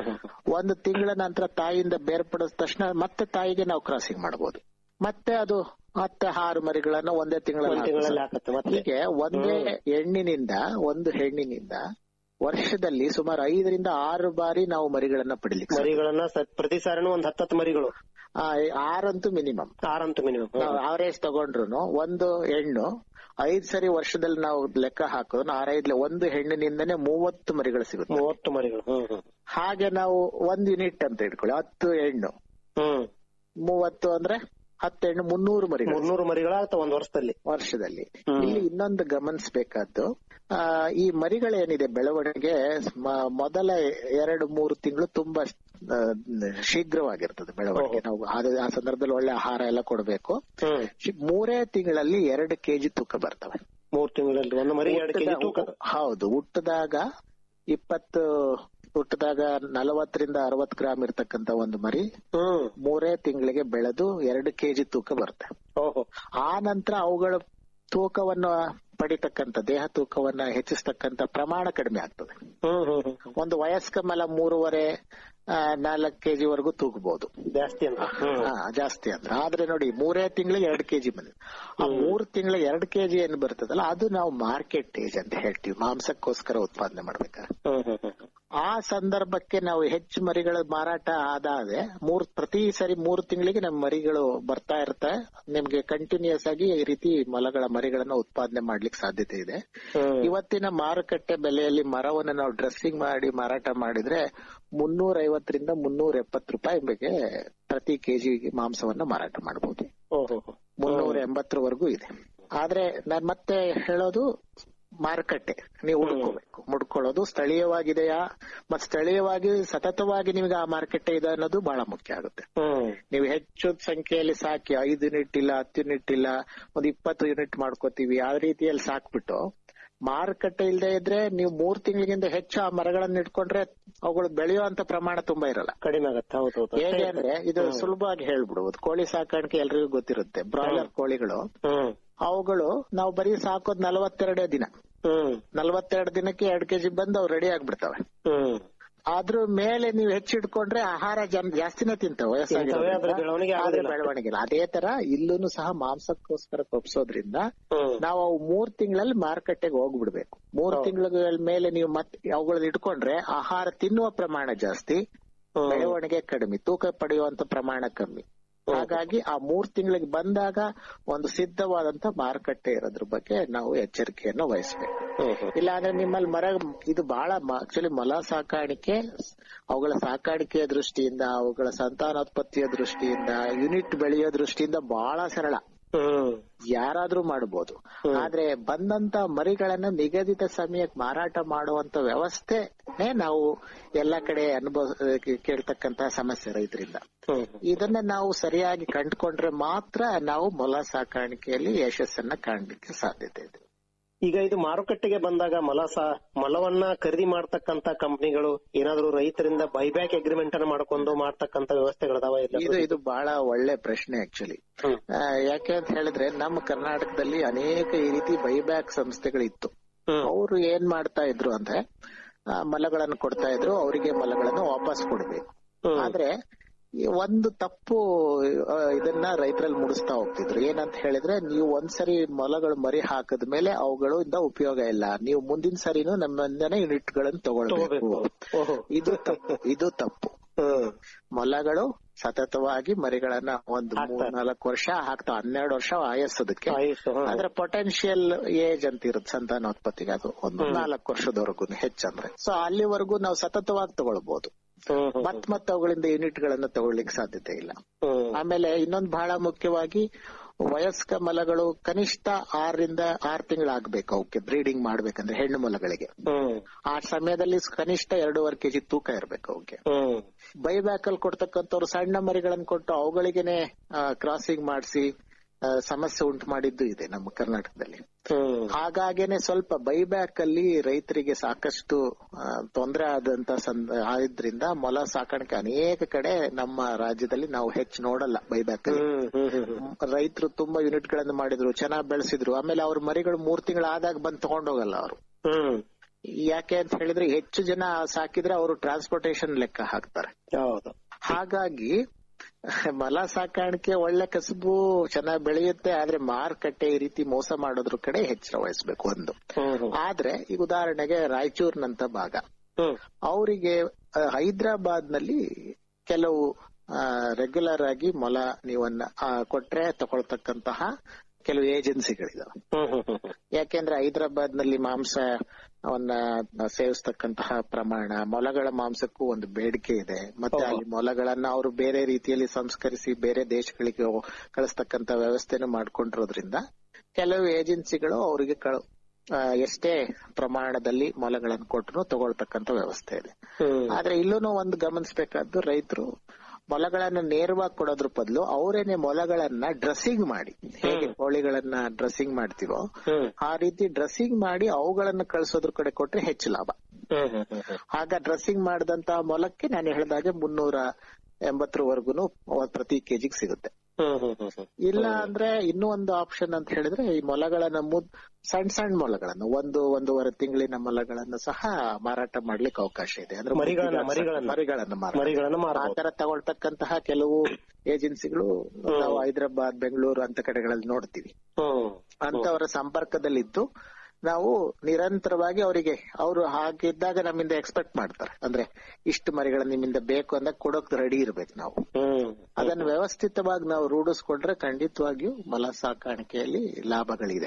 ಒಂದು ತಿಂಗಳ ನಂತರ ತಾಯಿಯಿಂದ ಬೇರ್ಪಡಿದ ತಕ್ಷಣ ಮತ್ತೆ ತಾಯಿಗೆ ನಾವು ಕ್ರಾಸಿಂಗ್ ಮಾಡಬಹುದು ಮತ್ತೆ ಅದು ಮತ್ತೆ ಆರು ಮರಿಗಳನ್ನ ಒಂದೇ ಒಂದ್ ತಿಂಗಳಲ್ಲಿ ತಿಂಗಳಲ್ಲಿ ಹಾಕುತ್ತೆ ಮತ್ತೆ ಹೀಗೆ ಒಂದೇ ಹೆಣ್ಣಿನಿಂದ ಒಂದು ಹೆಣ್ಣಿನಿಂದ ವರ್ಷದಲ್ಲಿ ಸುಮಾರು ಐದರಿಂದ ಆರು ಬಾರಿ ನಾವು ಮರಿಗಳನ್ನ ಪಡಿಲಿಕ್ಕೆ ಸಾಧ್ಯ. ಮರಿಗಳನ್ನ ಸ- ಪ್ರತಿ ಸಾರಿನೂ ಒಂದ್ ಹತ್ತತ್ತು ಮರಿಗಳು ಆ, ಆರಂತೂ ಮಿನಿಮಮ್ ಆರಂತೂ ಮಿನಿಮಮ್ ನಾವು ಅವರೇಜ್ ತಗೊಂಡ್ರು ಒಂದು ಹೆಣ್ಣು ಐದ್ ಸರಿ ವರ್ಷದಲ್ಲಿ ನಾವು ಲೆಕ್ಕ ಹಾಕೋದು ಆರೈದ್ಲೆ ಒಂದು ಹೆಣ್ಣಿನಿಂದನೇ ಮೂವತ್ತು ಮರಿಗಳು ಸಿಗುತ್ತೆ ಮೂವತ್ತು ಮರಿಗಳು ಹ್ಮ್ ಹ್ಮ್ ಹಾಗೆ ನಾವು ಒಂದ್ ಯೂನಿಟ್ ಅಂತ ಇಟ್ಕೊಳ್ಳಿ ಹತ್ತು ಹೆಣ್ಣು ಹ್ಮ್ ಮೂವತ್ತು ಅಂದ್ರೆ ಹತ್ತು ಹೆಣ್ಣು ಮುನ್ನೂರು ಮರಿಗಳು ಮುನ್ನೂರು ಮರಿಗಳಾಗ್ತಾವ ಒಂದ್ ವರ್ಷದಲ್ಲಿ ವರ್ಷದಲ್ಲಿ ಇಲ್ಲಿ ಇನ್ನೊಂದು ಗಮನಿಸಬೇಕಾದ್ದು ಆ ಈ ಮರಿಗಳೇನಿದೆ ಬೆಳವಣಿಗೆ ಮ- ಮೊದಲ ಎರಡು ಮೂರು ತಿಂಗಳು ತುಂಬಾ ಆ, ಶೀಘ್ರವಾಗಿರ್ತದೆ ಬೆಳವಣಿಗೆ ನಾವು ಅದು- ಆ ಸಂದರ್ಭದಲ್ಲಿ ಒಳ್ಳೆ ಆಹಾರ ಎಲ್ಲ ಕೊಡಬೇಕು ಶಿ- ಮೂರೇ ತಿಂಗಳಲ್ಲಿ ಎರಡು ಕೆಜಿ ತೂಕ ಬರ್ತವೆ ಮೂರ್ ತಿಂಗಳಲ್ಲಿ ಒಂದು ಮರಿ ಎರಡು ಕೆಜಿ ತೂಕ ಹೌದು ಹುಟ್ಟದಾಗ ಇಪ್ಪತ್ತು ಹುಟ್ಟದಾಗ ನಲವತ್ತರಿಂದ ಅರವತ್ ಗ್ರಾಮ್ ಇರ್ತಕ್ಕಂತ ಒಂದು ಮರಿ ಮೂರೇ ತಿಂಗಳಿಗೆ ಬೆಳೆದು ಎರಡು ಕೆಜಿ ತೂಕ ಬರುತ್ತೆ ಓಹೋ ಆ ನಂತರ ಅವುಗಳ ತೂಕವನ್ನು ಪಡಿತಕ್ಕಂತ ದೇಹ ತೂಕವನ್ನ ಹೆಚ್ಚಿಸ್ತಕ್ಕಂತ ಪ್ರಮಾಣ ಕಡಿಮೆ ಆಗ್ತದೆ ಹ್ಮ್ ಹ್ಮ್ ಹ್ಮ್ ಒಂದು ವಯಸ್ಕ ಮಲ ಮೂರುವರೆ ಆ, ನಾಲ್ಕು ಕೆಜಿ ವರೆಗೂ ತೂಗಬಹುದು ಜಾಸ್ತಿ ಅಂತ ಹ್ಮ್ ಹಾ, ಜಾಸ್ತಿ ಅಂದ್ರೆ ಆದ್ರೆ ನೋಡಿ ಮೂರೇ ತಿಂಗಳಿಗೆ ಎರಡು ಕೆಜಿ ಬಂದಿದೆ ಆ ಮೂರ್ ತಿಂಗಳ ಎರಡು ಕೆಜಿ ಏನ್ ಬರ್ತದಲ್ಲ ಅದು ನಾವು ಮಾರ್ಕೆಟ್ ಏಜ್ ಅಂತ ಹೇಳ್ತೀವಿ ಮಾಂಸಕ್ಕೋಸ್ಕರ ಉತ್ಪಾದನೆ ಮಾಡ್ಬೇಕಾದ್ರೆ ಹ್ಮ್ ಹ್ಮ್ ಹ್ಮ್ ಆ ಸಂದರ್ಭಕ್ಕೆ ನಾವು ಹೆಚ್ಚು ಮರಿಗಳ ಮಾರಾಟ ಆದಾದೆ ಮೂರ್ ಪ್ರತಿ ಸರಿ ಮೂರು ತಿಂಗಳಿಗೆ ನಮ್ಮ ಮರಿಗಳು ಬರ್ತಾ ಇರ್ತವೆ ನಿಮ್ಗೆ ಕಂಟಿನ್ಯೂಸ್ ಆಗಿ ಈ ರೀತಿ ಮೊಲಗಳ ಮರಿಗಳನ್ನ ಉತ್ಪಾದನೆ ಮಾಡ್ಲಿಕ್ಕೆ ಸಾಧ್ಯತೆ ಇದೆ ಇವತ್ತಿನ ಮಾರುಕಟ್ಟೆ ಬೆಲೆಯಲ್ಲಿ ಮರವನ್ನು ನಾವು ಡ್ರೆಸ್ಸಿಂಗ್ ಮಾಡಿ ಮಾರಾಟ ಮಾಡಿದ್ರೆ ಮುನ್ನೂರ ಐವತ್ತರಿಂದ ಮುನ್ನೂರ ಎಪ್ಪತ್ತು ರೂಪಾಯಿ ಬಗ್ಗೆ ಪ್ರತಿ ಕೆಜಿಗೆ ಮಾಂಸವನ್ನ ಮಾರಾಟ ಮಾಡಬಹುದು ಓಹೋ ಮುನ್ನೂರ ಎಂಬತ್ತರವರೆಗೂ ಇದೆ ಆದ್ರೆ ನಾನ್ ಮತ್ತೆ ಹೇಳೋದು ಮಾರುಕಟ್ಟೆ ನೀವು ಹುಡ್ಕೋಬೇಕು ಮುಡ್ಕೊಳ್ಳೋದು ಸ್ಥಳೀಯವಾಗಿದೆಯಾ ಮತ್ ಸ್ಥಳೀಯವಾಗಿ ಸತತವಾಗಿ ನಿಮ್ಗೆ ಆ ಮಾರುಕಟ್ಟೆ ಇದೆ ಅನ್ನೋದು ಬಹಳ ಮುಖ್ಯ ಆಗುತ್ತೆ ಹ್ಮ್ ನೀವು ಹೆಚ್ಚು ಸಂಖ್ಯೆಯಲ್ಲಿ ಸಾಕಿ ಐದು ಯೂನಿಟ್ ಇಲ್ಲ ಹತ್ತು ಯೂನಿಟ್ ಇಲ್ಲ ಒಂದ್ ಇಪ್ಪತ್ತು ಯೂನಿಟ್ ಮಾಡ್ಕೋತೀವಿ ಆ ರೀತಿಯಲ್ಲಿ ಸಾಕ್ಬಿಟ್ಟು ಮಾರುಕಟ್ಟೆ ಇಲ್ಲದೆ ಇದ್ರೆ ನೀವು ಮೂರ್ ತಿಂಗಳಿಗಿಂತ ಹೆಚ್ಚು ಆ ಮರಗಳನ್ನ ಇಟ್ಕೊಂಡ್ರೆ ಅವುಗಳು ಬೆಳೆಯುವಂತ ಪ್ರಮಾಣ ತುಂಬಾ ಇರಲ್ಲ ಕಡಿಮೆ ಆಗತ್ತೆ ಹೌದು ಹೌದು ಹೇಗೆ ಅಂದ್ರೆ ಇದು ಸುಲಭವಾಗಿ ಹೇಳ್ಬಿಡುವುದು ಕೋಳಿ ಸಾಕಾಣಿಕೆ ಎಲ್ರಿಗೂ ಗೊತ್ತಿರುತ್ತೆ ಬ್ರಾಯ್ಲರ್ ಕೋಳಿಗಳು ಹ್ಮ್ ಅವುಗಳು ನಾವು ಬರೀ ಸಾಕೋದ್ ನಲವತ್ತೆರಡೇ ದಿನ ಹ್ಮ್ ನಲವತ್ತೆರಡು ದಿನಕ್ಕೆ ಎರಡ್ ಕೆಜಿ ಬಂದು ಅವು ರೆಡಿ ಆಗ್ಬಿಡ್ತವೆ ಹ್ಮ್ ಅದ್ರ ಮೇಲೆ ನೀವು ಹೆಚ್ಚಿಡ್ಕೊಂಡ್ರೆ ಆಹಾರ ಜನ್- ಜಾಸ್ತಿನೇ ತಿಂತವೆ ತಿಂತವೆ, ಅದ್ರ ಬೆಳವಣಿಗೆ ಆದ್ರೆ ಆಗೋದಿಲ್ಲ. ಬೆಳವಣಿಗೆ ಇಲ್ಲ ಅದೇ ತರ ಇಲ್ಲೂ ಸಹ ಮಾಂಸಕ್ಕೋಸ್ಕರ ಕೊಪ್ಸೋದ್ರಿಂದ ನಾವು ಅವು ಮೂರ್ ತಿಂಗಳಲ್ಲಿ ಮಾರುಕಟ್ಟೆಗೆ ಹೋಗ್ಬಿಡ್ಬೇಕು ಮೂರ್ ತಿಂಗಳ ಮೇಲೆ ನೀವು ಮತ್ತೆ ಅವುಗಳನ್ನ ಇಟ್ಕೊಂಡ್ರೆ ಆಹಾರ ತಿನ್ನುವ ಪ್ರಮಾಣ ಜಾಸ್ತಿ ಬೆಳವಣಿಗೆ ಕಡಿಮೆ ತೂಕ ಪಡೆಯುವಂತ ಪ್ರಮಾಣ ಕಮ್ಮಿ ಹಾಗಾಗಿ ಆ ಮೂರ್ ತಿಂಗಳಿಗೆ ಬಂದಾಗ ಒಂದು ಸಿದ್ಧವಾದಂತ ಮಾರುಕಟ್ಟೆ ಇರೋದ್ರ ಬಗ್ಗೆ ನಾವು ಎಚ್ಚರಿಕೆಯನ್ನು ವಹಿಸಬೇಕು ಇಲ್ಲಾಂದ್ರೆ ನಿಮ್ಮಲ್ಲಿ ಮರ ಇದು ಬಹಳ ಆಕ್ಚುಲಿ ಮೊಲ ಸಾಕಾಣಿಕೆ ಅವುಗಳ ಸಾಕಾಣಿಕೆಯ ದೃಷ್ಟಿಯಿಂದ ಅವುಗಳ ಸಂತಾನೋತ್ಪತ್ತಿಯ ದೃಷ್ಟಿಯಿಂದ ಯೂನಿಟ್ ಬೆಳೆಯೋ ದೃಷ್ಟಿಯಿಂದ ಬಹಳ ಸರಳ ಯಾರಾದ್ರೂ ಮಾಡಬಹುದು ಆದ್ರೆ ಬಂದಂತ ಮರಿಗಳನ್ನ ನಿಗದಿತ ಸಮಯಕ್ಕೆ ಮಾರಾಟ ಮಾಡುವಂತ ವ್ಯವಸ್ಥೆನೇ ನಾವು ಎಲ್ಲಾ ಕಡೆ ಅನುಭವ ಕೇಳ್ತಕ್ಕಂತ ಸಮಸ್ಯೆ ರೈತರಿಂದ ಇದನ್ನ ನಾವು ಸರಿಯಾಗಿ ಕಂಡುಕೊಂಡ್ರೆ ಮಾತ್ರ ನಾವು ಮೊಲ ಸಾಕಾಣಿಕೆಯಲ್ಲಿ ಯಶಸ್ಸನ್ನ ಕಾಣ್ಲಿಕ್ಕೆ ಸಾಧ್ಯತೆ ಇದೆ ಈಗ ಇದು ಮಾರುಕಟ್ಟೆಗೆ ಬಂದಾಗ ಮೊಲ ಸಾ ಮೊಲವನ್ನ ಖರೀದಿ ಮಾಡ್ತಕ್ಕಂತ ಕಂಪನಿಗಳು ಏನಾದ್ರು ರೈತರಿಂದ ಬೈಬ್ಯಾಕ್ ಅಗ್ರಿಮೆಂಟ್ ಅನ್ನ ಮಾಡ್ಕೊಂಡು ಮಾಡ್ತಕ್ಕಂತ ವ್ಯವಸ್ಥೆಗಳದಾವ ಇಲ್ಲ ಇದು ಇದು ಬಹಳ ಒಳ್ಳೆ ಪ್ರಶ್ನೆ ಆಕ್ಚುಲಿ ಯಾಕೆ ಅಂತ ಹೇಳಿದ್ರೆ ನಮ್ಮ ಕರ್ನಾಟಕದಲ್ಲಿ ಅನೇಕ ಈ ರೀತಿ ಬೈಬ್ಯಾಕ್ ಸಂಸ್ಥೆಗಳಿತ್ತು ಅವರು ಏನ್ ಮಾಡ್ತಾ ಇದ್ರು ಅಂದ್ರೆ ಆ, ಮಲಗಳನ್ನು ಕೊಡ್ತಾ ಇದ್ರು ಅವರಿಗೆ ಮಲಗಳನ್ನು ವಾಪಸ್ ಕೊಡ್ಬೇಕು ಆದ್ರೆ ಈ ಒಂದು ತಪ್ಪು ಆ, ಇದನ್ನ ರೈತರಲ್ಲಿ ಮೂಡಿಸ್ತಾ ಹೋಗ್ತಿದ್ರು ಏನಂತ ಹೇಳಿದ್ರೆ ನೀವು ಒಂದ್ಸರಿ ಮೊಲಗಳು ಮರಿ ಹಾಕದ ಮೇಲೆ ಅವುಗಳಿಂದ ಉಪಯೋಗ ಇಲ್ಲ ನೀವು ಮುಂದಿನ ಸರಿನೂ ನಮ್ಮಿಂದನೇ ಯೂನಿಟ್ ಗಳನ್ನ ತಗೊಳ್ಬೇಕು ಇದು ತಪ್ಪು ಇದು ತಪ್ಪು ಮೊಲಗಳು ಸತತವಾಗಿ ಮರಿಗಳನ್ನ ಒಂದು ಮೂರ್ ನಾಲ್ಕು ವರ್ಷ ಹಾಕ್ತಾವ ಹನ್ನೆರಡು ವರ್ಷ ಆಯಸ್ಸದಕ್ಕೆ ಆದ್ರೆ ಪೊಟೆನ್ಶಿಯಲ್ ಏಜ್ ಅಂತ ಇರುತ್ತೆ ಸಂತಾನೋತ್ಪತ್ತಿಗೆ ಅದು ಒಂದು ನಾಲ್ಕು ವರ್ಷದವರೆಗೂ ಹೆಚ್ಚಂದ್ರೆ ಸೊ ಅಲ್ಲಿವರೆಗೂ ನಾವು ಸತತವಾಗಿ ತಗೊಳ್ಬಹುದು ಮತ್ ಮತ್ ಅವುಗಳಿಂದ ಯೂನಿಟ್ ಗಳನ್ನ ತಗೊಳ್ಳಿಕ್ ಸಾಧ್ಯತೆ ಇಲ್ಲ ಆಮೇಲೆ ಇನ್ನೊಂದು ಬಹಳ ಮುಖ್ಯವಾಗಿ ವಯಸ್ಕ ಮಲಗಳು ಕನಿಷ್ಠ ಆರರಿಂದ ಆರು ತಿಂಗಳಾಗ್ಬೇಕು ಅವಕ್ಕೆ ಬ್ರೀಡಿಂಗ್ ಮಾಡ್ಬೇಕಂದ್ರೆ ಹೆಣ್ಣು ಮೊಲಗಳಿಗೆ ಆ ಸಮಯದಲ್ಲಿ ಕನಿಷ್ಠ ಎರಡೂವರೆ ಕೆಜಿ ತೂಕ ಇರ್ಬೇಕು ಅವಕ್ಕೆ ಬೈಬ್ಯಾಕ್ ಅಲ್ಲಿ ಕೊಡ್ತಕ್ಕಂಥವ್ರು ಸಣ್ಣ ಮರಿಗಳನ್ನ ಕೊಟ್ಟು ಅವುಗಳಿಗೆನೆ ಕ್ರಾಸಿಂಗ್ ಮಾಡಿಸಿ ಸಮಸ್ಯೆ ಉಂಟು ಮಾಡಿದ್ದು ಇದೆ ನಮ್ಮ ಕರ್ನಾಟಕದಲ್ಲಿ ಹಾಗಾಗೇನೆ ಸ್ವಲ್ಪ ಬೈಬ್ಯಾಕ್ ಅಲ್ಲಿ ರೈತರಿಗೆ ಸಾಕಷ್ಟು ತೊಂದರೆ ಆದಂತ ಸಂದ ಆದ್ರಿಂದ ಮೊಲ ಸಾಕಾಣಿಕೆ ಅನೇಕ ಕಡೆ ನಮ್ಮ ರಾಜ್ಯದಲ್ಲಿ ನಾವು ಹೆಚ್ಚು ನೋಡಲ್ಲ ಬೈಬ್ಯಾಕ್ ಅಲ್ಲಿ ರೈತರು ತುಂಬಾ ಯೂನಿಟ್ ಗಳನ್ನ ಮಾಡಿದ್ರು ಚೆನ್ನಾಗಿ ಬೆಳೆಸಿದ್ರು ಆಮೇಲೆ ಅವ್ರ ಮರಿಗಳು ಮೂರ್ ತಿಂಗಳು ಆದಾಗ ಬಂದ್ ತಗೊಂಡೋಗಲ್ಲ ಅವರು ಯಾಕೆ ಅಂತ ಹೇಳಿದ್ರೆ ಹೆಚ್ಚು ಜನ ಸಾಕಿದ್ರೆ ಅವರು ಟ್ರಾನ್ಸ್ಪೋರ್ಟೇಶನ್ ಲೆಕ್ಕ ಹಾಕ್ತಾರೆ ಹಾಗಾಗಿ ಮಲ ಸಾಕಾಣಿಕೆ ಒಳ್ಳೆ ಕಸಬು ಚೆನ್ನಾಗಿ ಬೆಳೆಯುತ್ತೆ ಆದ್ರೆ ಮಾರುಕಟ್ಟೆ ಈ ರೀತಿ ಮೋಸ ಮಾಡೋದ್ರ ಕಡೆ ಎಚ್ಚರ ವಹಿಸ್ಬೇಕು ಒಂದು ಆದ್ರೆ ಈಗ ಉದಾಹರಣೆಗೆ ರಾಯಚೂರ್ನಂತ ಭಾಗ ಅವರಿಗೆ ಹೈದರಾಬಾದ್ ನಲ್ಲಿ ಕೆಲವು ರೆಗ್ಯುಲರ್ ಆಗಿ ಮೊಲ ನೀವನ್ನ ಆ, ಕೊಟ್ರೆ ತಗೊಳ್ತಕ್ಕಂತಹ ಕೆಲವು ಏಜೆನ್ಸಿಗಳಿದಾವೆ ಯಾಕೆಂದ್ರೆ ಹೈದರಾಬಾದ್ ನಲ್ಲಿ ಮಾಂಸ ಅವನ್ನ ಸೇವಿಸ್ತಕ್ಕಂತಹ ಪ್ರಮಾಣ ಮೊಲಗಳ ಮಾಂಸಕ್ಕೂ ಒಂದು ಬೇಡಿಕೆ ಇದೆ ಮತ್ತೆ ಅಲ್ಲಿ ಮೊಲಗಳನ್ನ ಅವರು ಬೇರೆ ರೀತಿಯಲ್ಲಿ ಸಂಸ್ಕರಿಸಿ ಬೇರೆ ದೇಶಗಳಿಗೆ ಕಳಿಸ್ತಕ್ಕಂತ ವ್ಯವಸ್ಥೆನೂ ಮಾಡ್ಕೊಂಡಿರೋದ್ರಿಂದ ಕೆಲವು ಏಜೆನ್ಸಿಗಳು ಅವರಿಗೆ ಕಳ ಆ, ಎಷ್ಟೇ ಪ್ರಮಾಣದಲ್ಲಿ ಮೊಲಗಳನ್ನು ಕೊಟ್ಟರು ತಗೊಳ್ತಕ್ಕಂತ ವ್ಯವಸ್ಥೆ ಇದೆ ಆದ್ರೆ ಇಲ್ಲೂ ಒಂದು ಗಮನಿಸಬೇಕಾದ್ದು ರೈತರು ಮೊಲಗಳನ್ನ ನೇರವಾಗಿ ಕೊಡೋದ್ರ ಬದಲು ಅವರೇನೆ ಮೊಲಗಳನ್ನ ಡ್ರೆಸ್ಸಿಂಗ್ ಮಾಡಿ ಹೇಗೆ ಕೋಳಿಗಳನ್ನ ಡ್ರೆಸ್ಸಿಂಗ್ ಮಾಡ್ತೀವೋ ಆ ರೀತಿ ಡ್ರೆಸ್ಸಿಂಗ್ ಮಾಡಿ ಅವುಗಳನ್ನ ಕಳಿಸೋದ್ರ ಕಡೆ ಕೊಟ್ರೆ ಹೆಚ್ಚು ಲಾಭ ಆಗ ಡ್ರೆಸ್ಸಿಂಗ್ ಮಾಡಿದಂತ ಮೊಲಕ್ಕೆ ನಾನು ಹೇಳ್ದಾಗೆ ಮುನ್ನೂರ ಎಂಬತ್ತರವರೆಗೂ ಪ್ರತಿ ಕೆಜಿಗೆ ಸಿಗುತ್ತೆ ಇಲ್ಲ ಅಂದ್ರೆ ಇನ್ನೂ ಒಂದು ಆಪ್ಷನ್ ಅಂತ ಹೇಳಿದ್ರೆ ಈ ಮೊಲಗಳನ್ನ ಮುದ್ ಸಣ್ಣ ಸಣ್ಣ ಮೊಲಗಳನ್ನ ಒಂದು ಒಂದೂವರೆ ತಿಂಗಳಿನ ಮೊಲಗಳನ್ನ ಸಹ ಮಾರಾಟ ಮಾಡ್ಲಿಕ್ಕೆ ಅವಕಾಶ ಇದೆ ಅಂದ್ರೆ ಮರಿಗಳನ್ನ- ಮುದ್ದಿಗೆ ಮರಿಗಳನ್ನ- ಮರಿಗಳನ್ನ ಮರಿಗಳನ್ನ ಮಾರಾಟ ಆ ಮಾರ್ಬೋದು. ತರ ತಗೊಳ್ತಕ್ಕಂತಹ ಕೆಲವು ಏಜೆನ್ಸಿಗಳು ನಾವು ಹೈದರಾಬಾದ್ ಬೆಂಗಳೂರು ಅಂತ ಕಡೆಗಳಲ್ಲಿ ನೋಡ್ತೀವಿ ಅಂತವರ ಸಂಪರ್ಕದಲ್ಲಿದ್ದು ನಾವು ನಿರಂತರವಾಗಿ ಅವರಿಗೆ ಅವರು ಹಾಗಿದ್ದಾಗ ನಮ್ಮಿಂದ ಎಕ್ಸ್ಪೆಕ್ಟ್ ಮಾಡ್ತಾರೆ ಅಂದ್ರೆ ಇಷ್ಟು ಮರಿಗಳ ನಿಮ್ಮಿಂದ ಬೇಕು ಅಂದಾಗ ಕೊಡೋಕ್ ರೆಡಿ ಇರ್ಬೇಕು ನಾವು ಅದನ್ನು ವ್ಯವಸ್ಥಿತವಾಗಿ ನಾವು ರೂಢಿಸ್ಕೊಂಡ್ರೆ ಖಂಡಿತವಾಗಿಯೂ ಮಲ ಸಾಕಾಣಿಕೆಯಲ್ಲಿ ಲಾಭಗಳಿದೆ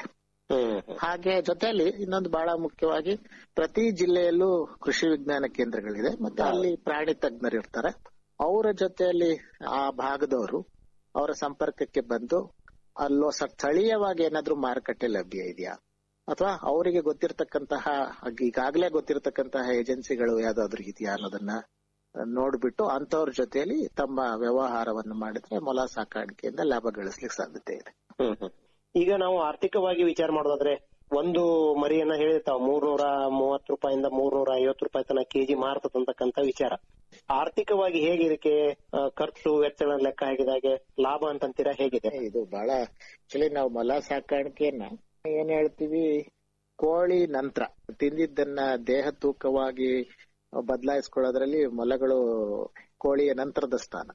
ಹಾಗೆ ಜೊತೆಯಲ್ಲಿ ಇನ್ನೊಂದು ಬಹಳ ಮುಖ್ಯವಾಗಿ ಪ್ರತಿ ಜಿಲ್ಲೆಯಲ್ಲೂ ಕೃಷಿ ವಿಜ್ಞಾನ ಕೇಂದ್ರಗಳಿದೆ ಮತ್ತೆ ಅಲ್ಲಿ ಪ್ರಾಣಿ ತಜ್ಞರು ಇರ್ತಾರೆ ಅವರ ಜೊತೆಯಲ್ಲಿ ಆ ಭಾಗದವರು ಅವರ ಸಂಪರ್ಕಕ್ಕೆ ಬಂದು ಅಲ್ಲೋ ಸ್ಥಳೀಯವಾಗಿ ಏನಾದ್ರೂ ಮಾರುಕಟ್ಟೆ ಲಭ್ಯ ಇದೆಯಾ ಅಥವಾ ಅವರಿಗೆ ಗೊತ್ತಿರತಕ್ಕಂತಹ ಈಗಾಗಲೇ ಗೊತ್ತಿರತಕ್ಕಂತಹ ಏಜೆನ್ಸಿಗಳು ಯಾವ್ದಾದ್ರು ಇದೆಯಾ ಅನ್ನೋದನ್ನ ನೋಡ್ಬಿಟ್ಟು ಅಂತವ್ರ ಜೊತೆಯಲ್ಲಿ ತಮ್ಮ ವ್ಯವಹಾರವನ್ನು ಮಾಡಿದ್ರೆ ಮೊಲ ಸಾಕಾಣಿಕೆಯಿಂದ ಲಾಭ ಗಳಿಸ್ಲಿಕ್ಕೆ ಸಾಧ್ಯತೆ ಇದೆ ಈಗ ನಾವು ಆರ್ಥಿಕವಾಗಿ ವಿಚಾರ ಮಾಡೋದಾದ್ರೆ ಒಂದು ಮರಿಯನ್ನ ಹೇಳಿರ್ತಾವ ಮೂರ್ನೂರ ಮೂವತ್ತು ರೂಪಾಯಿಂದ ಮೂರ್ನೂರ ಐವತ್ತು ರೂಪಾಯಿ ತನಕ ಕೆಜಿ ಮಾರ್ತದಂತಕ್ಕಂತ ವಿಚಾರ ಆರ್ಥಿಕವಾಗಿ ಹೇಗೆ ಇದಕ್ಕೆ ಆ, ಖರ್ಚು ವೆಚ್ಚಗಳ ಲೆಕ್ಕ ಹಾಕಿದಾಗೆ ಲಾಭ ಅಂತಂತೀರಾ ಹೇಗಿದೆ ಇದು ಬಹಳ ಆಕ್ಚುಲಿ ನಾವು ಮೊಲ ಸಾಕಾಣಿಕೆಯನ್ನ ಏನ್ ಹೇಳ್ತೀವಿ ಕೋಳಿ ನಂತರ ತಿಂದಿದ್ದನ್ನ ದೇಹ ತೂಕವಾಗಿ ಬದಲಾಯಿಸ್ಕೊಳ್ಳೋದ್ರಲ್ಲಿ ಮೊಲಗಳು ಕೋಳಿಯ ನಂತರದ ಸ್ಥಾನ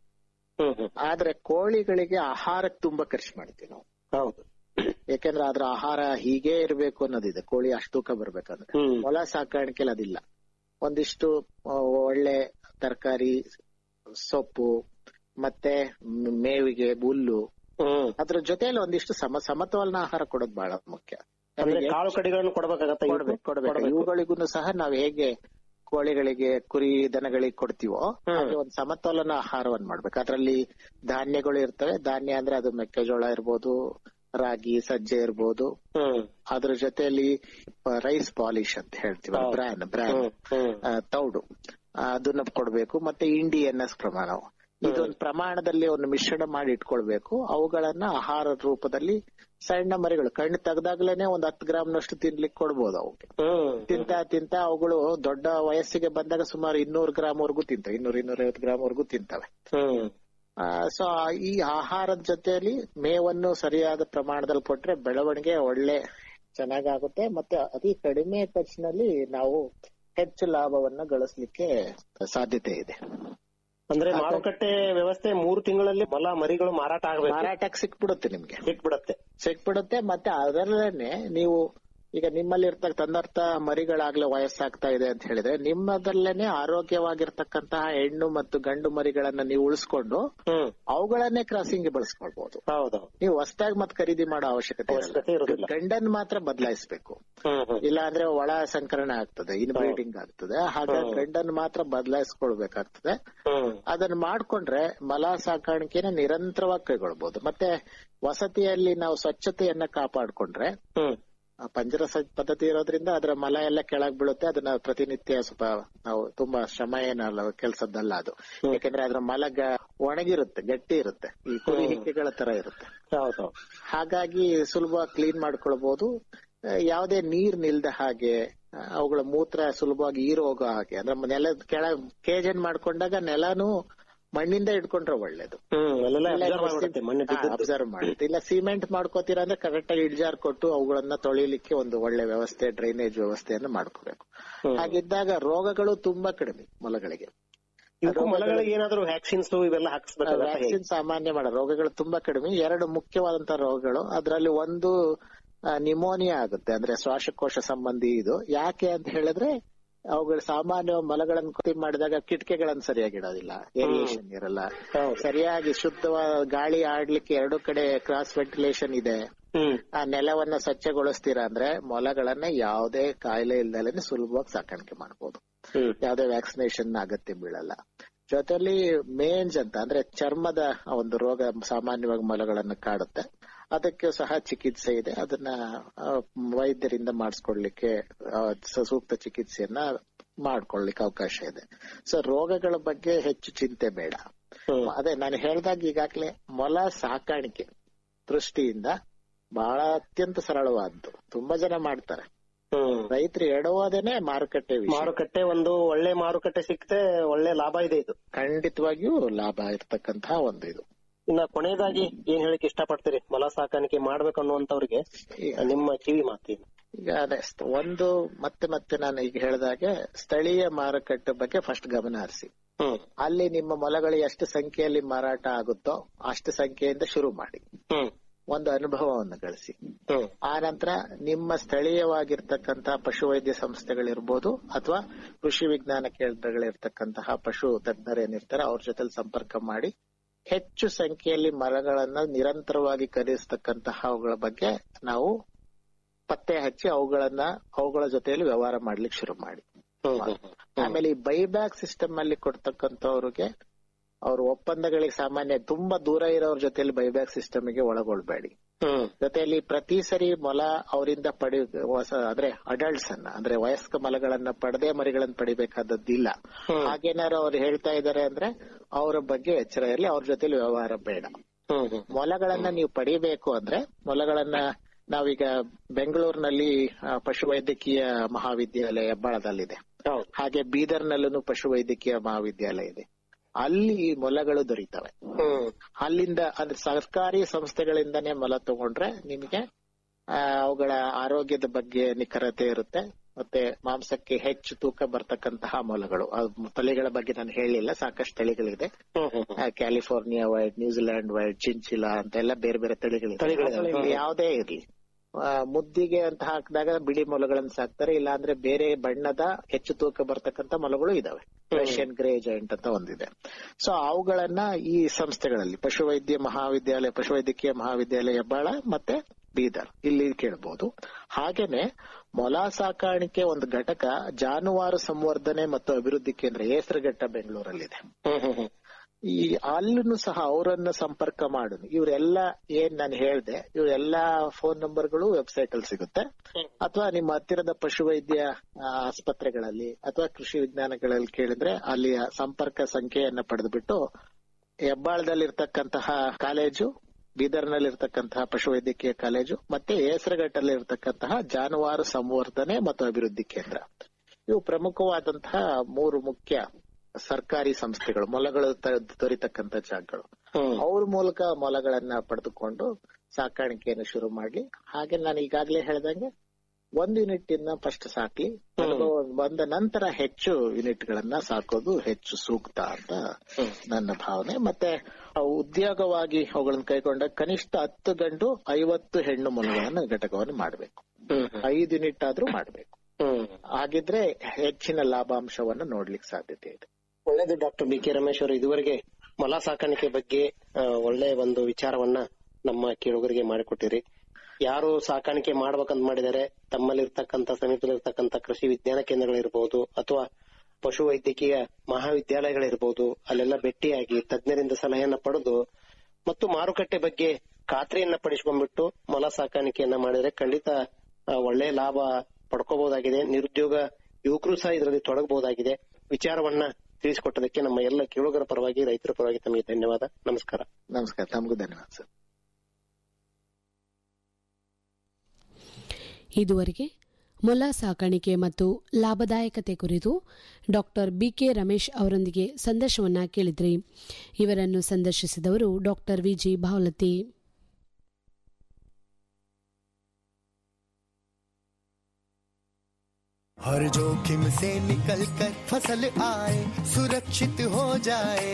ಆದ್ರೆ ಕೋಳಿಗಳಿಗೆ ಆಹಾರಕ್ಕೆ ತುಂಬಾ ಖರ್ಚು ಮಾಡ್ತೀವಿ ನಾವು ಹೌದು ಯಾಕೆಂದ್ರೆ ಅದ್ರ ಆಹಾರ ಹೀಗೆ ಇರಬೇಕು ಅನ್ನೋದಿದೆ ಕೋಳಿ ಅಷ್ಟು ತೂಕ ಬರ್ಬೇಕಂದ್ರೆ ಮೊಲ ಸಾಕಾಣಿಕೆಲಿ ಅದಿಲ್ಲ ಒಂದಿಷ್ಟು ಆ, ಒಳ್ಳೆ ತರಕಾರಿ ಸೊಪ್ಪು ಮತ್ತೆ ಮ್- ಮೇವಿಗೆ ಹುಲ್ಲು ಅದ್ರ ಜೊತೆಯಲ್ಲಿ ಒಂದಿಷ್ಟು ಸಮ ಸಮತೋಲನ ಆಹಾರ ಕೊಡೋದು ಬಹಳ ಮುಖ್ಯ ಅಂದ್ರೆ ನಮಗೆ ಕಾಳು ಕಡಿಗಳನ್ನು ಕೊಡ್ಬೇಕಾಗತ್ತ ಕೊಡ್ಬೇಕು ಕೊಡ್ಬೇಕು ಇವುಗಳಿಗೂ ಸಹ ನಾವ್ ಹೇಗೆ ಕೋಳಿಗಳಿಗೆ ಕುರಿ ದನಗಳಿಗೆ ಕೊಡ್ತೀವೋ ಹಾಗೆ ಒಂದು ಸಮತೋಲನ ಆಹಾರವನ್ನು ಮಾಡ್ಬೇಕು ಅದ್ರಲ್ಲಿ ಧಾನ್ಯಗಳು ಇರ್ತವೆ ಧಾನ್ಯ ಅಂದ್ರೆ ಅದು ಮೆಕ್ಕೆಜೋಳ ಇರ್ಬೋದು ರಾಗಿ ಸಜ್ಜೆ ಇರ್ಬೋದು ಅದ್ರ ಜೊತೆಯಲ್ಲಿ ರೈಸ್ ಪಾಲಿಶ್ ಅಂತ ಹೇಳ್ತೀವಿ ಬ್ರಾನ್ ಬ್ರಾನ್ ತೌಡು ಆ, ಅದನ್ನ ಕೊಡ್ಬೇಕು ಮತ್ತೆ ಇಂಡಿ ಎನ್ ಎಸ್ ಪ್ರಮಾಣ ಇದೊಂದು ಪ್ರಮಾಣದಲ್ಲಿ ಒಂದು ಮಿಶ್ರಣ ಮಾಡಿ ಇಟ್ಕೊಳ್ಬೇಕು ಅವುಗಳನ್ನ ಆಹಾರ ರೂಪದಲ್ಲಿ ಸಣ್ಣ ಮರಿಗಳು ಕಣ್ಣು ತೆಗ್ದಾಗ್ಲೇನೆ ಒಂದ್ ಹತ್ತು ಗ್ರಾಮ್ನಷ್ಟು ತಿನ್ಲಿಕ್ಕೆ ಕೊಡ್ಬೋದು ಅವಕ್ಕೆ ತಿಂತ ತಿಂತ ಅವುಗಳು ದೊಡ್ಡ ವಯಸ್ಸಿಗೆ ಬಂದಾಗ ಸುಮಾರು ಇನ್ನೂರು ಗ್ರಾಮ್ ವರೆಗೂ ತಿಂತವೆ ಇನ್ನೂರು ಇನ್ನೂರ ಐವತ್ತು ಗ್ರಾಮ್ ವರೆಗೂ ತಿಂತವೆ ಸೊ ಈ ಆಹಾರದ ಜೊತೆಯಲ್ಲಿ ಮೇವನ್ನು ಸರಿಯಾದ ಪ್ರಮಾಣದಲ್ಲಿ ಕೊಟ್ರೆ ಬೆಳವಣಿಗೆ ಒಳ್ಳೆ ಚೆನ್ನಾಗಾಗುತ್ತೆ ಮತ್ತೆ ಅತಿ ಕಡಿಮೆ ಖರ್ಚಿನಲ್ಲಿ ನಾವು ಹೆಚ್ಚು ಲಾಭವನ್ನ ಗಳಿಸ್ಲಿಕ್ಕೆ ಸಾಧ್ಯತೆ ಇದೆ ಅಂದ್ರೆ ಮಾರುಕಟ್ಟೆ ವ್ಯವಸ್ಥೆ ಮೂರು ತಿಂಗಳಲ್ಲಿ ಮೊಲ ಮರಿಗಳು ಮಾರಾಟ ಆಗಬೇಕು ಮಾರಾಟಕ್ಕೆ ಸಿಕ್ಬಿಡುತ್ತೆ ನಿಮ್ಗೆ ಸಿಕ್ಬಿಡತ್ತೆ ಸಿಕ್ಬಿಡುತ್ತೆ ಮತ್ತೆ ಅದರಲ್ಲೇನೆ ನೀವು ಈಗ ನಿಮ್ಮಲ್ಲಿ ಇರ್ತಕ್ಕ ತಂದರ್ಥ ಮರಿಗಳಾಗ್ಲೇ ವಯಸ್ಸಾಗ್ತಾ ಇದೆ ಅಂತ ಹೇಳಿದ್ರೆ ನಿಮ್ಮದಲ್ಲೇನೆ ಆರೋಗ್ಯವಾಗಿರ್ತಕ್ಕಂತಹ ಹೆಣ್ಣು ಮತ್ತು ಗಂಡು ಮರಿಗಳನ್ನ ನೀವು ಉಳಿಸ್ಕೊಂಡು ಅವುಗಳನ್ನೇ ಕ್ರಾಸಿಂಗ್ ಬಳಸ್ಕೊಳ್ಬಹುದು ಹೌದು ನೀವು ಹೊಸದಾಗಿ ಮತ್ತೆ ಖರೀದಿ ಮಾಡೋ ಅವಶ್ಯಕತೆ ಅವಶ್ಯಕತೆ ಇರಲ್ಲ. ಇರುದಿಲ್ಲ. ಗಂಡನ್ ಮಾತ್ರ ಬದಲಾಯಿಸಬೇಕು ಇಲ್ಲ ಅಂದ್ರೆ ಒಳ ಸಂಕರಣ ಆಗ್ತದೆ ಇನ್ಬ್ರೀಡಿಂಗ್ ಆಗ್ತದೆ ಹಾಗಾಗಿ ಗಂಡನ್ ಮಾತ್ರ ಬದಲಾಯಿಸ್ಕೊಳ್ಬೇಕಾಗ್ತದೆ ಅದನ್ನ ಮಾಡ್ಕೊಂಡ್ರೆ ಮಲ ಸಾಕಾಣಿಕೆನ ನಿರಂತರವಾಗಿ ಕೈಗೊಳ್ಬಹುದು ಮತ್ತೆ ವಸತಿಯಲ್ಲಿ ನಾವು ಸ್ವಚ್ಛತೆಯನ್ನ ಕಾಪಾಡ್ಕೊಂಡ್ರೆ ಆ ಪಂಜರ ಸ- ಪದ್ಧತಿ ಇರೋದ್ರಿಂದ ಅದರ ಮಲ ಎಲ್ಲ ಕೆಳಗ್ ಬೀಳುತ್ತೆ ಅದನ್ನ ಪ್ರತಿನಿತ್ಯ ಸ್ವಲ್ಪ ನಾವು ತುಂಬಾ ಶ್ರಮ ಏನಲ್ಲ ಕೆಲಸದ್ದಲ್ಲ ಅದು ಯಾಕಂದ್ರೆ ಅದ್ರ ಮಲ ಗ- ಒಣಗಿರುತ್ತೆ ಗಟ್ಟಿ ಇರುತ್ತೆ ಈ ಕುರಿ ಹಿಕ್ಕೆಗಳ ತರ ಇರುತ್ತೆ ಹೌದು ಹಾಗಾಗಿ ಸುಲಭವಾಗಿ ಕ್ಲೀನ್ ಮಾಡ್ಕೊಳ್ಬಹುದು ಆ, ಯಾವುದೇ ನೀರ್ ನಿಲ್ದ ಹಾಗೆ ಆ, ಅವುಗಳ ಮೂತ್ರ ಸುಲಭವಾಗಿ ಈರು ಹೋಗೋ ಹಾಗೆ ಅಂದ್ರೆ ನೆಲ ಕೆಳ ಕೇಜನ್ ಮಾಡ್ಕೊಂಡಾಗ ನೆಲನು ಮಣ್ಣಿಂದ ಇಟ್ಕೊಂಡ್ರೆ ಒಳ್ಳೇದು ಹ್ಮ್ ಅಲ್ಲೆಲ್ಲ observe ಆಗ್ಬಿಡುತ್ತೆ, ಮಣ್ಣು ಬಿದ್ದದ್ದು. ಅಬ್ಸರ್ವ್ ಮಾಡುತ್ತೆ ಇಲ್ಲ ಸಿಮೆಂಟ್ ಮಾಡ್ಕೋತೀರಾ ಅಂದ್ರೆ ಕರೆಕ್ಟ್ ಆಗಿ ಇಡ್ಜಾರ್ ಕೊಟ್ಟು ಅವುಗಳನ್ನ ತೊಳಿಲಿಕ್ಕೆ ಒಂದು ಒಳ್ಳೆ ವ್ಯವಸ್ಥೆ ಡ್ರೈನೇಜ್ ವ್ಯವಸ್ಥೆಯನ್ನ ಮಾಡ್ಕೋಬೇಕು ಹಾಗಿದ್ದಾಗ ರೋಗಗಳು ತುಂಬಾ ಕಡಿಮೆ ಮೊಲಗಳಿಗೆ ಇವಕ್ಕೂ ಮೊಲಗಳಿಗೆ ಏನಾದ್ರು ವ್ಯಾಕ್ಸಿನ್ಸ್ ಇವೆಲ್ಲ ಹಾಕ್ಸ್ಬೇಕಲ್ಲ ವ್ಯಾಕ್ಸಿನ್ ಸಾಮಾನ್ಯ ಮಾಡೋ ರೋಗಗಳು ತುಂಬಾ ಕಡಿಮೆ ಎರಡು ಮುಖ್ಯವಾದಂತಹ ರೋಗಗಳು ಅದರಲ್ಲಿ ಒಂದು ನಿಮೋನಿಯಾ ಆಗುತ್ತೆ ಅಂದ್ರೆ ಶ್ವಾಸಕೋಶ ಸಂಬಂಧಿ ಇದು ಯಾಕೆ ಅಂತ ಹೇಳಿದ್ರೆ ಅವುಗಳು ಸಾಮಾನ್ಯ ಮಲಗಳನ್ನು ಕೃತಿ ಮಾಡಿದಾಗ ಕಿಟಕಿಗಳನ್ನು ಸರಿಯಾಗಿ ಇಡೋದಿಲ್ಲ ಏರಿಯೇಷನ್ ಇರಲ್ಲ ಸರಿಯಾಗಿ ಶುದ್ಧವಾದ ಗಾಳಿ ಆಡ್ಲಿಕ್ಕೆ ಎರಡು ಕಡೆ ಕ್ರಾಸ್ ವೆಂಟಿಲೇಷನ್ ಇದೆ ಆ ನೆಲವನ್ನ ಸ್ವಚ್ಛಗೊಳಿಸ್ತೀರಾ ಅಂದ್ರೆ ಮೊಲಗಳನ್ನ ಯಾವುದೇ ಕಾಯಿಲೆ ಇಲ್ದಲೇ ಸುಲಭವಾಗಿ ಸಾಕಾಣಿಕೆ ಮಾಡಬಹುದು ಯಾವುದೇ ವ್ಯಾಕ್ಸಿನೇಷನ್ ಅಗತ್ಯ ಬೀಳಲ್ಲ ಜೊತೆಲಿ ಮೇಂಜ್ ಅಂತ ಅಂದ್ರೆ ಚರ್ಮದ ಒಂದು ರೋಗ ಸಾಮಾನ್ಯವಾಗಿ ಮೊಲಗಳನ್ನ ಕಾಡುತ್ತೆ ಅದಕ್ಕೆ ಸಹ ಚಿಕಿತ್ಸೆ ಇದೆ ಅದನ್ನ ಆ, ವೈದ್ಯರಿಂದ ಮಾಡಿಸ್ಕೊಡ್ಲಿಕ್ಕೆ ಆ, ಸ- ಸೂಕ್ತ ಚಿಕಿತ್ಸೆಯನ್ನ ಮಾಡ್ಕೊಳ್ಳಿಕ್ಕೆ ಅವಕಾಶ ಇದೆ ಸೊ ರೋಗಗಳ ಬಗ್ಗೆ ಹೆಚ್ಚು ಚಿಂತೆ ಬೇಡ ಅದೇ ನಾನು ಹೇಳ್ದಾಗ ಈಗಾಗ್ಲೇ ಮೊಲ ಸಾಕಾಣಿಕೆ ದೃಷ್ಟಿಯಿಂದ ಬಹಳ ಅತ್ಯಂತ ಸರಳವಾದ್ದು ತುಂಬಾ ಜನ ಮಾಡ್ತಾರೆ ರೈತರು ಎಡವೋದೇನೆ ಮಾರುಕಟ್ಟೆ ವಿಷಯ ಮಾರುಕಟ್ಟೆ ಒಂದು ಒಳ್ಳೆ ಮಾರುಕಟ್ಟೆ ಸಿಕ್ತೆ ಒಳ್ಳೆ ಲಾಭ ಇದೆ ಇದು ಖಂಡಿತವಾಗಿಯೂ ಲಾಭ ಇರ್ತಕ್ಕಂತಹ ಒಂದು ಇದು ಇನ್ನ ಕೊನೆಯದಾಗಿ ಏನ್ ಹೇಳಿಕ್ ಇಷ್ಟಪಡ್ತೀರಿ ಮೊಲ ಸಾಕಾಣಿಕೆ ಮಾಡ್ಬೇಕು ಅನ್ನುವಂತವ್ರಿಗೆ ನಿಮ್ಮ ಕಿವಿ ಮಾತೇನು ಈಗ ಅದೇ st- ಒಂದು ಮತ್ತೆ ಮತ್ತೆ ನಾನು ಈಗ ಹೇಳಿದಾಗೆ ಸ್ಥಳೀಯ ಮಾರುಕಟ್ಟೆ ಬಗ್ಗೆ ಫಸ್ಟ್ ಗಮನ ಹರಿಸಿ ಅಲ್ಲಿ ನಿಮ್ಮ ಮೊಲಗಳು ಎಷ್ಟು ಸಂಖ್ಯೆಯಲ್ಲಿ ಮಾರಾಟ ಆಗುತ್ತೋ ಅಷ್ಟು ಸಂಖ್ಯೆಯಿಂದ ಶುರು ಮಾಡಿ ಒಂದು ಅನುಭವವನ್ನು ಗಳಿಸಿ ಆ ನಂತರ ನಿಮ್ಮ ಸ್ಥಳೀಯವಾಗಿರ್ತಕ್ಕಂತಹ ಪಶುವೈದ್ಯ ಸಂಸ್ಥೆಗಳಿರ್ಬೋದು ಅಥವಾ ಕೃಷಿ ವಿಜ್ಞಾನ ಕೇಂದ್ರಗಳಿರ್ತಕ್ಕಂತಹ ಪಶು ತಜ್ಞರೇನಿರ್ತಾರೆ ಅವ್ರ ಜೊತೆ ಸಂಪರ್ಕ ಮಾಡಿ ಹೆಚ್ಚು ಸಂಖ್ಯೆಯಲ್ಲಿ ಮರಗಳನ್ನ ನಿರಂತರವಾಗಿ ಖರೀದಿಸ್ತಕ್ಕಂತಹ ಅವುಗಳ ಬಗ್ಗೆ ನಾವು ಪತ್ತೆ ಹಚ್ಚಿ ಅವುಗಳನ್ನ ಅವುಗಳ ಜೊತೆಯಲ್ಲಿ ವ್ಯವಹಾರ ಮಾಡ್ಲಿಕ್ಕೆ ಶುರು ಮಾಡಿ ಆಮೇಲೆ ಈ ಬೈಬ್ಯಾಕ್ ಸಿಸ್ಟಮ್ ಅಲ್ಲಿ ಕೊಡ್ತಕ್ಕಂಥವ್ರಿಗೆ ಅವ್ರ ಒಪ್ಪಂದಗಳಿಗೆ ಸಾಮಾನ್ಯ ತುಂಬಾ ದೂರ ಇರೋರ್ ಜೊತೆಯಲ್ಲಿ ಬೈಬ್ಯಾಕ್ ಸಿಸ್ಟಮ್ ಗೆ ಒಳಗೊಳ್ಬೇಡಿ ಜೊತೆಯಲ್ಲಿ ಪ್ರತಿ ಸರಿ ಮೊಲ ಅವರಿಂದ ಪಡಿ ಹೊಸ ಅಂದ್ರೆ ಅಡಲ್ಟ್ಸ್ ಅನ್ನ ಅಂದ್ರೆ ವಯಸ್ಕ ಮಲಗಳನ್ನ ಪಡೆದೇ ಮರಿಗಳನ್ನ ಪಡಿಬೇಕಾದದ್ದಿಲ್ಲ ಹಾಗೇನಾರು ಅವ್ರು ಹೇಳ್ತಾ ಇದಾರೆ ಅಂದ್ರೆ ಅವರ ಬಗ್ಗೆ ಎಚ್ಚರ ಇರಲಿ ಅವ್ರ ಜೊತೆಲಿ ವ್ಯವಹಾರ ಬೇಡ ಮೊಲಗಳನ್ನ ನೀವು ಪಡಿಬೇಕು ಅಂದ್ರೆ ಮೊಲಗಳನ್ನ ನಾವೀಗ ಬೆಂಗಳೂರಿನಲ್ಲಿ ಆ, ಪಶುವೈದ್ಯಕೀಯ ಮಹಾವಿದ್ಯಾಲಯ ಹೆಬ್ಬಾಳದಲ್ಲಿದೆ ಹಾಗೆ ಬೀದರ್ನಲ್ಲೂ ಪಶುವೈದ್ಯಕೀಯ ಮಹಾವಿದ್ಯಾಲಯ ಇದೆ ಅಲ್ಲಿ ಈ ಮೊಲಗಳು ದೊರೀತವೆ ಅಲ್ಲಿಂದ ಅಂದ್ರೆ ಸರ್ಕಾರಿ ಸಂಸ್ಥೆಗಳಿಂದನೇ ಮೊಲ ತಗೊಂಡ್ರೆ ನಿಮಗೆ ಆ, ಅವುಗಳ ಆರೋಗ್ಯದ ಬಗ್ಗೆ ನಿಖರತೆ ಇರುತ್ತೆ ಮತ್ತೆ ಮಾಂಸಕ್ಕೆ ಹೆಚ್ಚು ತೂಕ ಬರ್ತಕ್ಕಂತಹ ಮೊಲಗಳು ಆ ತಳಿಗಳ ಬಗ್ಗೆ ನಾನು ಹೇಳಿಲ್ಲ ಸಾಕಷ್ಟು ತಳಿಗಳಿದೆ ಆ, California white New Zealand white chinchilla ಅಂತೆಲ್ಲ ಬೇರೆ ಬೇರೆ ತಳಿಗಳಿದೆ ತಳಿಗಳಿದೆ. ಅದ್ರಲ್ಲಿ ಯಾವುದೇ ಇರ್ಲಿ ಆ, ಮುದ್ದಿಗೆ ಅಂತ ಹಾಕಿದಾಗ ಬಿಳಿ ಮೊಲಗಳನ್ನು ಸಾಕ್ತಾರೆ ಇಲ್ಲ ಅಂದ್ರೆ ಬೇರೆ ಬಣ್ಣದ ಹೆಚ್ಚು ತೂಕ ಬರ್ತಕ್ಕಂತ ಮೊಲಗಳು ಇದಾವೆ ರಷ್ಯನ್ ಗ್ರೇ ಜಾಯಿಂಟ್ ಅಂತ ಒಂದಿದೆ ಸೊ ಅವುಗಳನ್ನ ಈ ಸಂಸ್ಥೆಗಳಲ್ಲಿ ಪಶುವೈದ್ಯ ಮಹಾವಿದ್ಯಾಲಯ ಪಶುವೈದ್ಯಕೀಯ ಮಹಾವಿದ್ಯಾಲಯ ಹೆಬ್ಬಾಳ ಮತ್ತೆ ಬೀದರ್ ಇಲ್ಲಿ ಕೇಳಬಹುದು ಹಾಗೇನೆ ಮೊಲ ಸಾಕಾಣಿಕೆ ಒಂದು ಘಟಕ ಜಾನುವಾರು ಸಂವರ್ಧನೆ ಮತ್ತು ಅಭಿವೃದ್ಧಿ ಕೇಂದ್ರ ಹೆಸರುಘಟ್ಟ ಬೆಂಗಳೂರಲ್ಲಿದೆ ಈ ಅಲ್ಲೂ ಸಹ ಅವರನ್ನ ಸಂಪರ್ಕ ಮಾಡು ಇವರೆಲ್ಲ ಏನ್ ನಾನು ಹೇಳ್ದೆ ಇವರೆಲ್ಲಾ ಫೋನ್ ನಂಬರ್ಗಳು ವೆಬ್ಸೈಟ್ ಅಲ್ಲಿ ಸಿಗುತ್ತೆ ಅಥವಾ ನಿಮ್ಮ ಹತ್ತಿರದ ಪಶುವೈದ್ಯ ಆ, ಆಸ್ಪತ್ರೆಗಳಲ್ಲಿ ಅಥವಾ ಕೃಷಿ ವಿಜ್ಞಾನಗಳಲ್ಲಿ ಕೇಳಿದ್ರೆ ಅಲ್ಲಿಯ ಸಂಪರ್ಕ ಸಂಖ್ಯೆಯನ್ನ ಪಡೆದುಬಿಟ್ಟು ಹೆಬ್ಬಾಳದಲ್ಲಿರ್ತಕ್ಕಂತಹ ಕಾಲೇಜು ಬೀದರ್ನಲ್ಲಿರ್ತಕ್ಕಂತಹ ಪಶುವೈದ್ಯಕೀಯ ಕಾಲೇಜು ಮತ್ತೆ ಹೆಸರುಘಟ್ಟಲ್ಲಿ ಇರ್ತಕ್ಕಂತಹ ಜಾನುವಾರು ಸಂವರ್ಧನೆ ಮತ್ತು ಅಭಿವೃದ್ಧಿ ಕೇಂದ್ರ ಇವು ಪ್ರಮುಖವಾದಂತಹ ಮೂರು ಮುಖ್ಯ ಸರ್ಕಾರಿ ಸಂಸ್ಥೆಗಳು ಮೊಲಗಳು ತ- ದೊರೀತಕ್ಕಂತ ಜಾಗಗಳು ಅವ್ರ ಮೂಲಕ ಮೊಲಗಳನ್ನ ಪಡೆದುಕೊಂಡು ಸಾಕಾಣಿಕೆಯನ್ನು ಶುರು ಮಾಡಿ ಹಾಗೆ ನಾನು ಈಗಾಗಲೇ ಹೇಳ್ದಂಗೆ ಒಂದು ಯೂನಿಟ್ ಇಂದ ಫಸ್ಟ್ ಸಾಕ್ಲಿ ಅನುಭವ ಬಂದ ನಂತರ ಹೆಚ್ಚು ಯೂನಿಟ್ ಗಳನ್ನ ಸಾಕೋದು ಹೆಚ್ಚು ಸೂಕ್ತ ಅಂತ ನನ್ನ ಭಾವನೆ ಮತ್ತೆ ಅವು ಉದ್ಯೋಗವಾಗಿ ಅವುಗಳನ್ನ ಕೈಗೊಂಡ ಕನಿಷ್ಠ ಹತ್ತು ಗಂಡು ಐವತ್ತು ಹೆಣ್ಣು ಮೊಲಗಳನ್ನ ಘಟಕವನ್ನು ಮಾಡಬೇಕು ಐದು ಯೂನಿಟ್ ಆದ್ರೂ ಮಾಡಬೇಕು ಹಾಗಿದ್ರೆ ಹೆಚ್ಚಿನ ಲಾಭಾಂಶವನ್ನು ನೋಡ್ಲಿಕ್ಕೆ ಸಾಧ್ಯತೆ ಇದೆ ಒಳ್ಳೇದು ಡಾಕ್ಟರ್ ಬಿ ಕೆ ರಮೇಶ್ ಅವರು ಇದುವರೆಗೆ ಮೊಲ ಸಾಕಾಣಿಕೆ ಬಗ್ಗೆ ಆ, ಒಳ್ಳೆ ಒಂದು ವಿಚಾರವನ್ನ ನಮ್ಮ ಕೇಳುಗರಿಗೆ ಮಾಡಿಕೊಟ್ಟಿರಿ ಯಾರು ಸಾಕಾಣಿಕೆ ಮಾಡ್ಬೇಕಂತ ಮಾಡಿದರೆ ತಮ್ಮಲ್ಲಿರ್ತಕ್ಕಂಥ ಸಮೀಪದಲ್ಲಿರ್ತಕ್ಕಂಥ ಕೃಷಿ ವಿಜ್ಞಾನ ಕೇಂದ್ರಗಳಿರ್ಬೋದು ಅಥವಾ ಪಶು ವೈದ್ಯಕೀಯ ಮಹಾವಿದ್ಯಾಲಯಗಳಿರ್ಬೋದು ಅಲ್ಲೆಲ್ಲ ಭೇಟಿಯಾಗಿ ತಜ್ಞರಿಂದ ಸಲಹೆಯನ್ನ ಪಡೆದು ಮತ್ತು ಮಾರುಕಟ್ಟೆ ಬಗ್ಗೆ ಖಾತ್ರಿಯನ್ನ ಪಡಿಸ್ಕೊಂಡ್ಬಿಟ್ಟು ಮೊಲ ಸಾಕಾಣಿಕೆಯನ್ನ ಮಾಡಿದ್ರೆ ಖಂಡಿತ ಆ, ಒಳ್ಳೆ ಲಾಭ ಪಡ್ಕೋಬಹುದಾಗಿದೆ ನಿರುದ್ಯೋಗ ಯುವಕರು ಸಹ ಇದರಲ್ಲಿ ತೊಡಗಬಹುದಾಗಿದೆ ವಿಚಾರವನ್ನ ತಿಳಿಸಿಕೊಟ್ಟದಕ್ಕೆ ನಮ್ಮ ಎಲ್ಲ ಕೇಳುಗರ ಪರವಾಗಿ ರೈತರ ಪರವಾಗಿ ತಮಗೆ ಧನ್ಯವಾದ ನಮಸ್ಕಾರ ನಮಸ್ಕಾರ ತಮಗೂ ಧನ್ಯವಾದ ಸರ್ ಇದುವರೆಗೆ ಮೊಲ ಸಾಕಾಣಿಕೆ ಮತ್ತು ಲಾಭದಾಯಕತೆ ಕುರಿತು ಡಾಕ್ಟರ್ ಬಿಕೆ ರಮೇಶ್ ಅವರೊಂದಿಗೆ ಸಂದರ್ಶನವನ್ನ ಕೇಳಿದ್ರಿ ಇವರನ್ನು ಸಂದರ್ಶಿಸಿದವರು ಡಾಕ್ಟರ್ ವಿಜಿ ಭಾವಲತಿ हर जोखिम से निकल कर फसल आए सुरक्षित हो जाए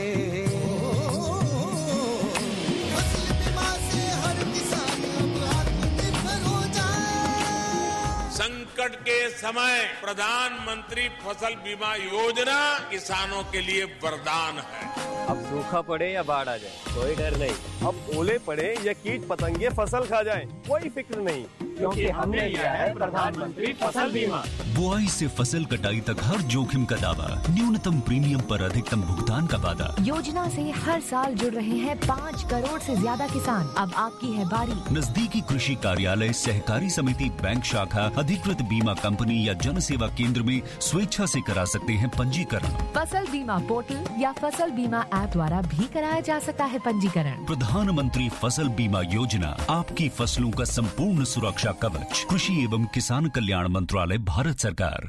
फसल बीमा से हर किसान अब आत्मनिर्भर हो जाए संकट के समय प्रधानमंत्री फसल बीमा योजना किसानों के लिए वरदान है अब सूखा पड़े या बाढ़ आ जाए कोई डर नहीं अब ओले पड़े या कीट पतंगे फसल खा जाए कोई फिक्र नहीं क्योंकि हमने लिया है प्रधानमंत्री फसल बीमा बुआई से फसल कटाई तक हर जोखिम का दावा न्यूनतम प्रीमियम पर अधिकतम भुगतान का वादा योजना से हर साल जुड़ रहे हैं पाँच करोड़ से ज्यादा किसान अब आपकी है बारी नजदीकी कृषि कार्यालय सहकारी समिति बैंक शाखा अधिकृत बीमा कंपनी या जन सेवा केंद्र में स्वेच्छा से करा सकते हैं पंजीकरण फसल बीमा पोर्टल या फसल बीमा ऐप द्वारा भी कराया जा सकता है पंजीकरण प्रधानमंत्री फसल बीमा योजना आपकी फसलों का संपूर्ण सुरक्षा कवच कृषि एवं किसान कल्याण मंत्रालय भारत सरकार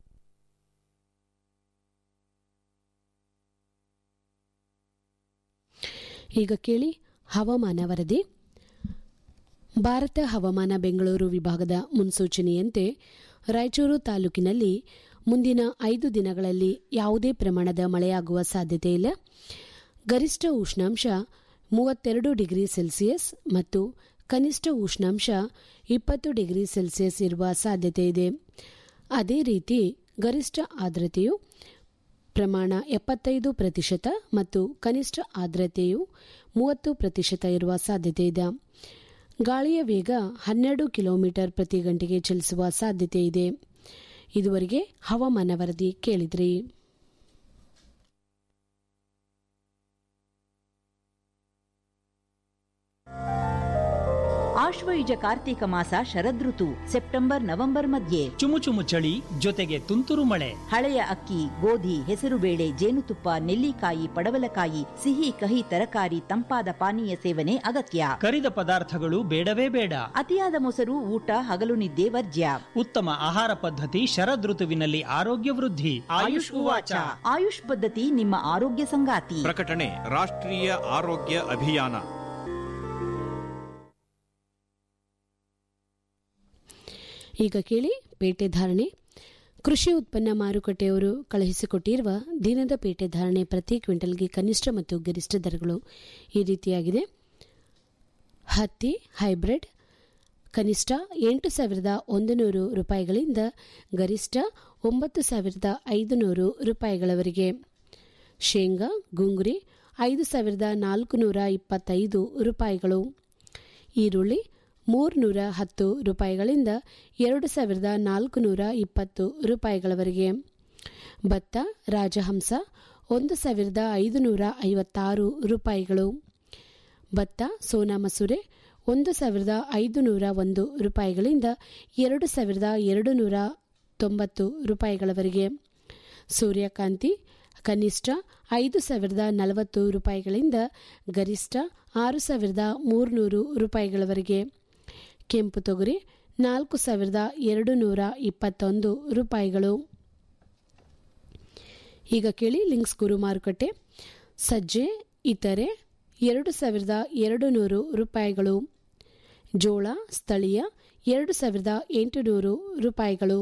ಈಗ ಕೇಳಿ ಹವಾಮಾನ ವರದಿ ಭಾರತ ಹವಾಮಾನ ಬೆಂಗಳೂರು ವಿಭಾಗದ ಮುನ್ಸೂಚನೆಯಂತೆ ರಾಯಚೂರು ತಾಲೂಕಿನಲ್ಲಿ ಮುಂದಿನ ಐದು ದಿನಗಳಲ್ಲಿ ಯಾವುದೇ ಪ್ರಮಾಣದ ಮಳೆಯಾಗುವ ಸಾಧ್ಯತೆ ಇಲ್ಲ ಗರಿಷ್ಠ ಉಷ್ಣಾಂಶ ಮೂವತ್ತೆರಡು ಡಿಗ್ರಿ ಸೆಲ್ಸಿಯಸ್ ಮತ್ತು ಕನಿಷ್ಠ ಉಷ್ಣಾಂಶ ಇಪ್ಪತ್ತು ಡಿಗ್ರಿ ಸೆಲ್ಸಿಯಸ್ ಇರುವ ಸಾಧ್ಯತೆ ಇದೆ ಅದೇ ರೀತಿ ಗರಿಷ್ಠ ಆರ್ದ್ರತೆಯು ಪ್ರಮಾಣ ಎಪ್ಪತ್ತೈದು ಪ್ರತಿಶತ ಮತ್ತು ಕನಿಷ್ಠ ಆರ್ದ್ರತೆಯು ಮೂವತ್ತು ಪ್ರತಿಶತ ಇರುವ ಸಾಧ್ಯತೆ ಇದೆ ಗಾಳಿಯ ವೇಗ ಹನ್ನೆರಡು ಕಿಲೋಮೀಟರ್ ಪ್ರತಿ ಗಂಟೆಗೆ ಚಲಿಸುವ ಸಾಧ್ಯತೆ ಇದೆ ಇದುವರೆಗೆ ಹವಾಮಾನ ವರದಿ ಕೇಳಿದ್ರಿ ಆಶ್ವಯುಜ ಕಾರ್ತೀಕ ಮಾಸ ಶರದೃತು ಸೆಪ್ಟೆಂಬರ್ ನವೆಂಬರ್ ಮಧ್ಯೆ ಚುಮು ಚುಮು ಚಳಿ ಜೊತೆಗೆ ತುಂತುರು ಮಳೆ ಹಳೆಯ ಅಕ್ಕಿ ಗೋಧಿ ಹೆಸರುಬೇಳೆ ಜೇನುತುಪ್ಪ ನೆಲ್ಲಿಕಾಯಿ ಪಡವಲಕಾಯಿ ಸಿಹಿ ಕಹಿ ತರಕಾರಿ ತಂಪಾದ ಪಾನೀಯ ಸೇವನೆ ಅಗತ್ಯ ಕರಿದ ಪದಾರ್ಥಗಳು ಬೇಡವೇ ಬೇಡ ಅತಿಯಾದ ಮೊಸರು ಊಟ ಹಗಲು ನಿದ್ದೆ ವರ್ಜ್ಯ ಉತ್ತಮ ಆಹಾರ ಪದ್ಧತಿ ಶರದೃತುವಿನಲ್ಲಿ ಆರೋಗ್ಯ ವೃದ್ಧಿ ಆಯುಷ್ ಉವಾಚ ಆಯುಷ್ ಪದ್ಧತಿ ನಿಮ್ಮ ಆರೋಗ್ಯ ಸಂಗಾತಿ ಪ್ರಕಟಣೆ ರಾಷ್ಟ್ರೀಯ ಆರೋಗ್ಯ ಅಭಿಯಾನ ಈಗ ಕೇಳಿ ಪೇಟೆ ಧಾರಣೆ ಕೃಷಿ ಉತ್ಪನ್ನ ಮಾರುಕಟ್ಟೆಯವರು ಕಳುಹಿಸಿಕೊಟ್ಟಿರುವ ದಿನದ ಪೇಟೆ ಧಾರಣೆ ಪ್ರತಿ ಕ್ವಿಂಟಲ್ಗೆ ಕನಿಷ್ಠ ಮತ್ತು ಗರಿಷ್ಠ ದರಗಳು ಈ ರೀತಿಯಾಗಿದೆ ಹತ್ತಿ ಹೈಬ್ರಿಡ್ ಕನಿಷ್ಠ ಎಂಟು ಸಾವಿರದ ಒಂದು ನೂರು ರೂಪಾಯಿಗಳಿಂದ ಗರಿಷ್ಠ ಒಂಬತ್ತು ಸಾವಿರದ ಐದು ನೂರು ರೂಪಾಯಿಗಳವರೆಗೆ ಶೇಂಗಾ ಗುಂಗುರಿ ಐದು ಸಾವಿರದ ನಾಲ್ಕು ನೂರ ಇಪ್ಪತ್ತೈದು ರೂಪಾಯಿಗಳು ಈರುಳ್ಳಿ ಮೂರ್ನೂರ ಹತ್ತು ರೂಪಾಯಿಗಳಿಂದ ಎರಡು ಸಾವಿರದ ನಾಲ್ಕು ನೂರ ಇಪ್ಪತ್ತು ರೂಪಾಯಿಗಳವರೆಗೆ ಭತ್ತ ರಾಜಹಂಸ ಒಂದು ಸಾವಿರದ ಐದು ನೂರ ಐವತ್ತಾರು ರೂಪಾಯಿಗಳು ಭತ್ತ ಸೋನಾ ಮಸೂರೆ ಒಂದು ಸಾವಿರದ ಐದು ನೂರ ಒಂದು ರೂಪಾಯಿಗಳಿಂದ ಎರಡು ಸಾವಿರದ ಎರಡು ನೂರ ತೊಂಬತ್ತು ರೂಪಾಯಿಗಳವರೆಗೆ ಸೂರ್ಯಕಾಂತಿ ಕನಿಷ್ಠ ಐದು ಸಾವಿರದ ನಲವತ್ತು ರೂಪಾಯಿಗಳಿಂದ ಗರಿಷ್ಠ ಆರು ಸಾವಿರದ ಮೂರುನೂರು ರೂಪಾಯಿಗಳವರೆಗೆ ಕೆಂಪು ತೊಗರಿ ನಾಲ್ಕು ಸಾವಿರದ ಎರಡು ನೂರ ಇಪ್ಪತ್ತೊಂದು ರೂಪಾಯಿಗಳು ಈಗ ಕೇಳಿ ಲಿಂಕ್ಸ್ ಗುರು ಮಾರುಕಟ್ಟೆ ಸಜ್ಜೆ ಇತರೆ ಎರಡು ಸಾವಿರದ ಎರಡು ನೂರು ರೂಪಾಯಿಗಳು ಜೋಳ ಸ್ಥಳೀಯ ಎರಡು ಸಾವಿರದ ಎಂಟುನೂರು ರೂಪಾಯಿಗಳು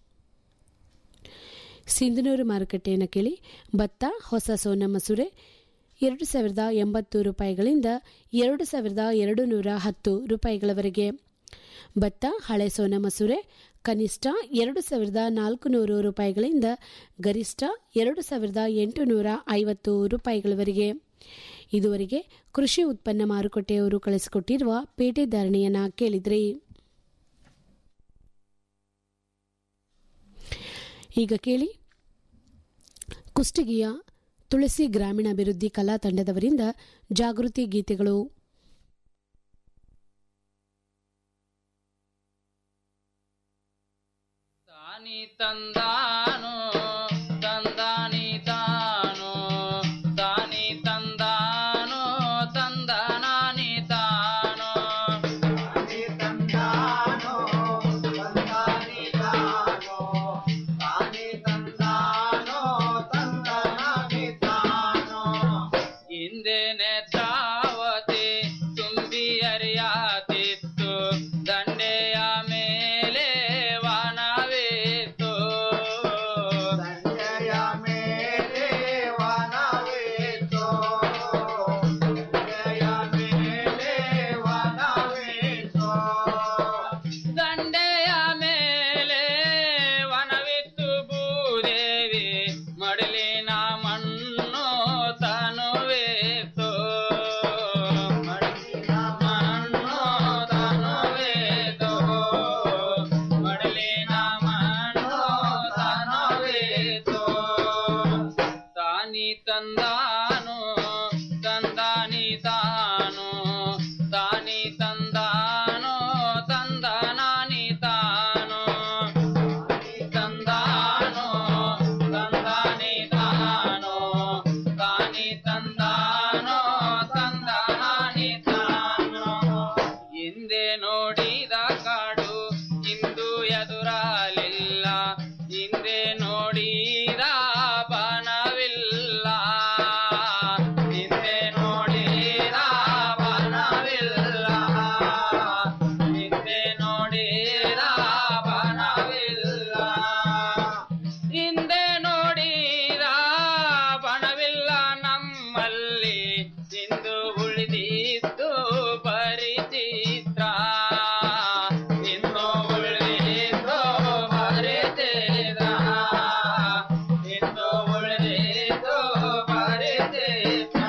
ಸಿಂಧನೂರು ಮಾರುಕಟ್ಟೆಯನ್ನು ಕೇಳಿ ಭತ್ತ ಹೊಸ ಸೋನ ಮಸೂರೆ ಎರಡು ಸಾವಿರದ ಎಂಬತ್ತು ರೂಪಾಯಿಗಳಿಂದ ಎರಡು ಸಾವಿರದ ಎರಡು ನೂರ ಹತ್ತು ರೂಪಾಯಿಗಳವರೆಗೆ ಭತ್ತ ಹಳೆ ಸೋನ ಮಸೂರೆ ಕನಿಷ್ಠ ಎರಡು ಸಾವಿರದ ನಾಲ್ಕು ನೂರು ರೂಪಾಯಿಗಳಿಂದ ಗರಿಷ್ಠ ಎರಡು ಸಾವಿರದ ಎಂಟುನೂರ ಐವತ್ತು ರೂಪಾಯಿಗಳವರೆಗೆ ಇದುವರೆಗೆ ಕೃಷಿ ಉತ್ಪನ್ನ ಮಾರುಕಟ್ಟೆಯವರು ಕಳಿಸಿಕೊಟ್ಟಿರುವ ಪೇಟೆ ಧಾರಣೆಯನ್ನ ಕೇಳಿದ್ರಿ ಈಗ ಕೇಳಿ ಕುಷ್ಟಗಿಯ ತುಳಸಿ ಗ್ರಾಮೀಣಾಭಿವೃದ್ಧಿ ಕಲಾ ತಂಡದವರಿಂದ ಜಾಗೃತಿ ಗೀತೆಗಳು ತಾನಿ ತಂದಾನು ತಂದಾನಿ ತಾನು ತಾನಿ ತಂದಾನು ತಂದನಾನಿ ತಾನು ತಾನಿ ತಂದಾನು ತಂದಾನಿ ತಾನು ತಾನಿ ತಂದಾನು ತಂದನಾನಿ ತಾನು ಹಿಂದೆ ನೇತ್ರಾವತಿ ತುಂಬಿ ಹರಿಯಾತಿತ್ತು ದಂಡೆಯ ಮೇಲೆ ವನವಿತ್ತು ದಂಡೆಯ ಮೇಲೆ ವನವಿತ್ತು ದಂಡೆಯ ಮೇಲೆ ವನವಿತ್ತು ದಂಡೆಯ ಮೇಲೆ ವನವಿತ್ತು ಭೂದೇವಿ ಮಡಲಿನ ಮಣ್ಣು ತನುವೇತು ಮಡಲಿನ ಮಣ್ಣು ತನುವೇತು ಮಡಲಿನ ಮಣ್ಣು ತನುವೇತು ತಾನಿ ತಂದಾನು ತಂದಾನಿ ತಾನು ತಾನಿ ತಂದಾನು ತಂದನಾನಿ ತಾನು ತಂದಾನು ತಂದಾನಿ ತಾನು ತಾನಿ ತಂದಾನು ತಂದನಾನಿ ತಾನು ಹಿಂದೆ ನೋಡಿದ ಕಾಡು ಇಂದು ಎದುರಾಲಿಲ್ಲ ಹಿಂದೆ ನೋಡಿದ ಬನವಿಲ್ಲ ಹಿಂದೆ ನೋಡಿದ ಬನವಿಲ್ಲ ಹಿಂದೆ ನೋಡಿದ ಬನವಿಲ್ಲ ಹಿಂದೆ ನೋಡಿದ ಬಣವಿಲ್ಲ ನಮ್ಮಲ್ಲಿ ಇಂದು ಉಳಿದಿದ್ದು ಪರಿಚಿತ್ರ ಇಂದು ಉಳಿದಿದ್ದು ಪರಿಚಿತ್ರ ಇಂದು ಉಳಿದಿದ್ದು ಪರಿಚಿತ್ರ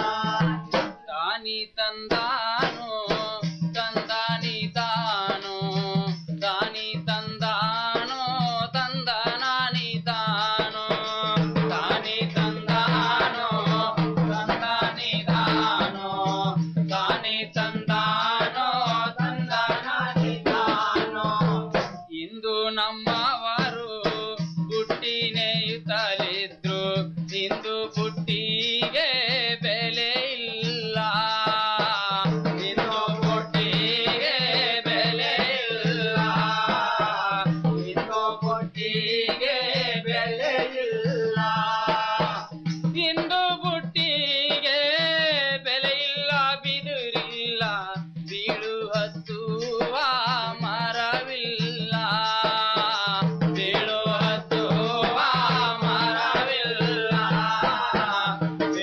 ತಾನಿ ತಂದಾನು ತಂದಾನಿ ತಾನು ತಾನಿ ತಂದಾನು ತಂದನಾನಿ ತಾನು ತಾನಿ ತಂದಾನು ತಂದಾನಿ ತಾನು ತಾನಿ ತಂದಾನು ತಂದನಾನಿ ತಾನು ಇಂದು ನಮ್ಮವರು ಹುಟ್ಟಿನೆಯುತ್ತಲಿದ್ರು ಇಂದು ಪುಟ್ಟಿಗೆ ಬೆಲೆ ಇಲ್ಲ ಇಂದು ಪುಟ್ಟಿಗೆ ಬೆಲೆ ಇಲ್ಲ ಇಂದು ಪುಟ್ಟಿಗೆ ಬೆಲೆ ಇಲ್ಲ ಇಂದು ಬುಟ್ಟಿಗೆ ಬೆಲೆ ಇಲ್ಲ ಬಿದುರಿಲ್ಲ ಬೀಳು ಹತ್ತುವ ಮರವಿಲ್ಲ ಬೀಳು ಹತ್ತುವ ಮರವಿಲ್ಲ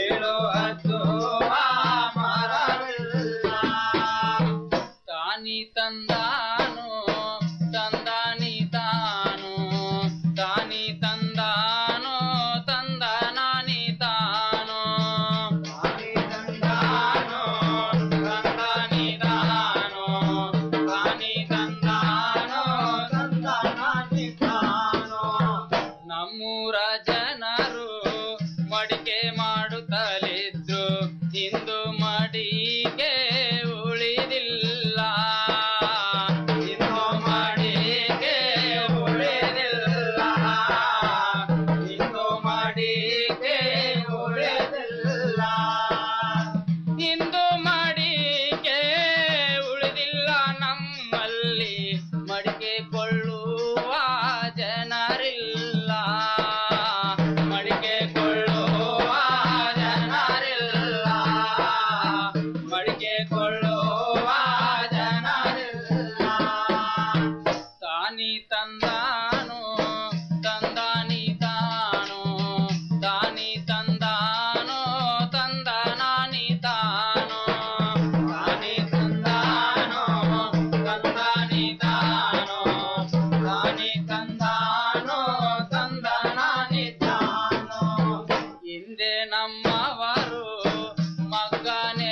ನಮ್ಮವರು ಮಗನೇ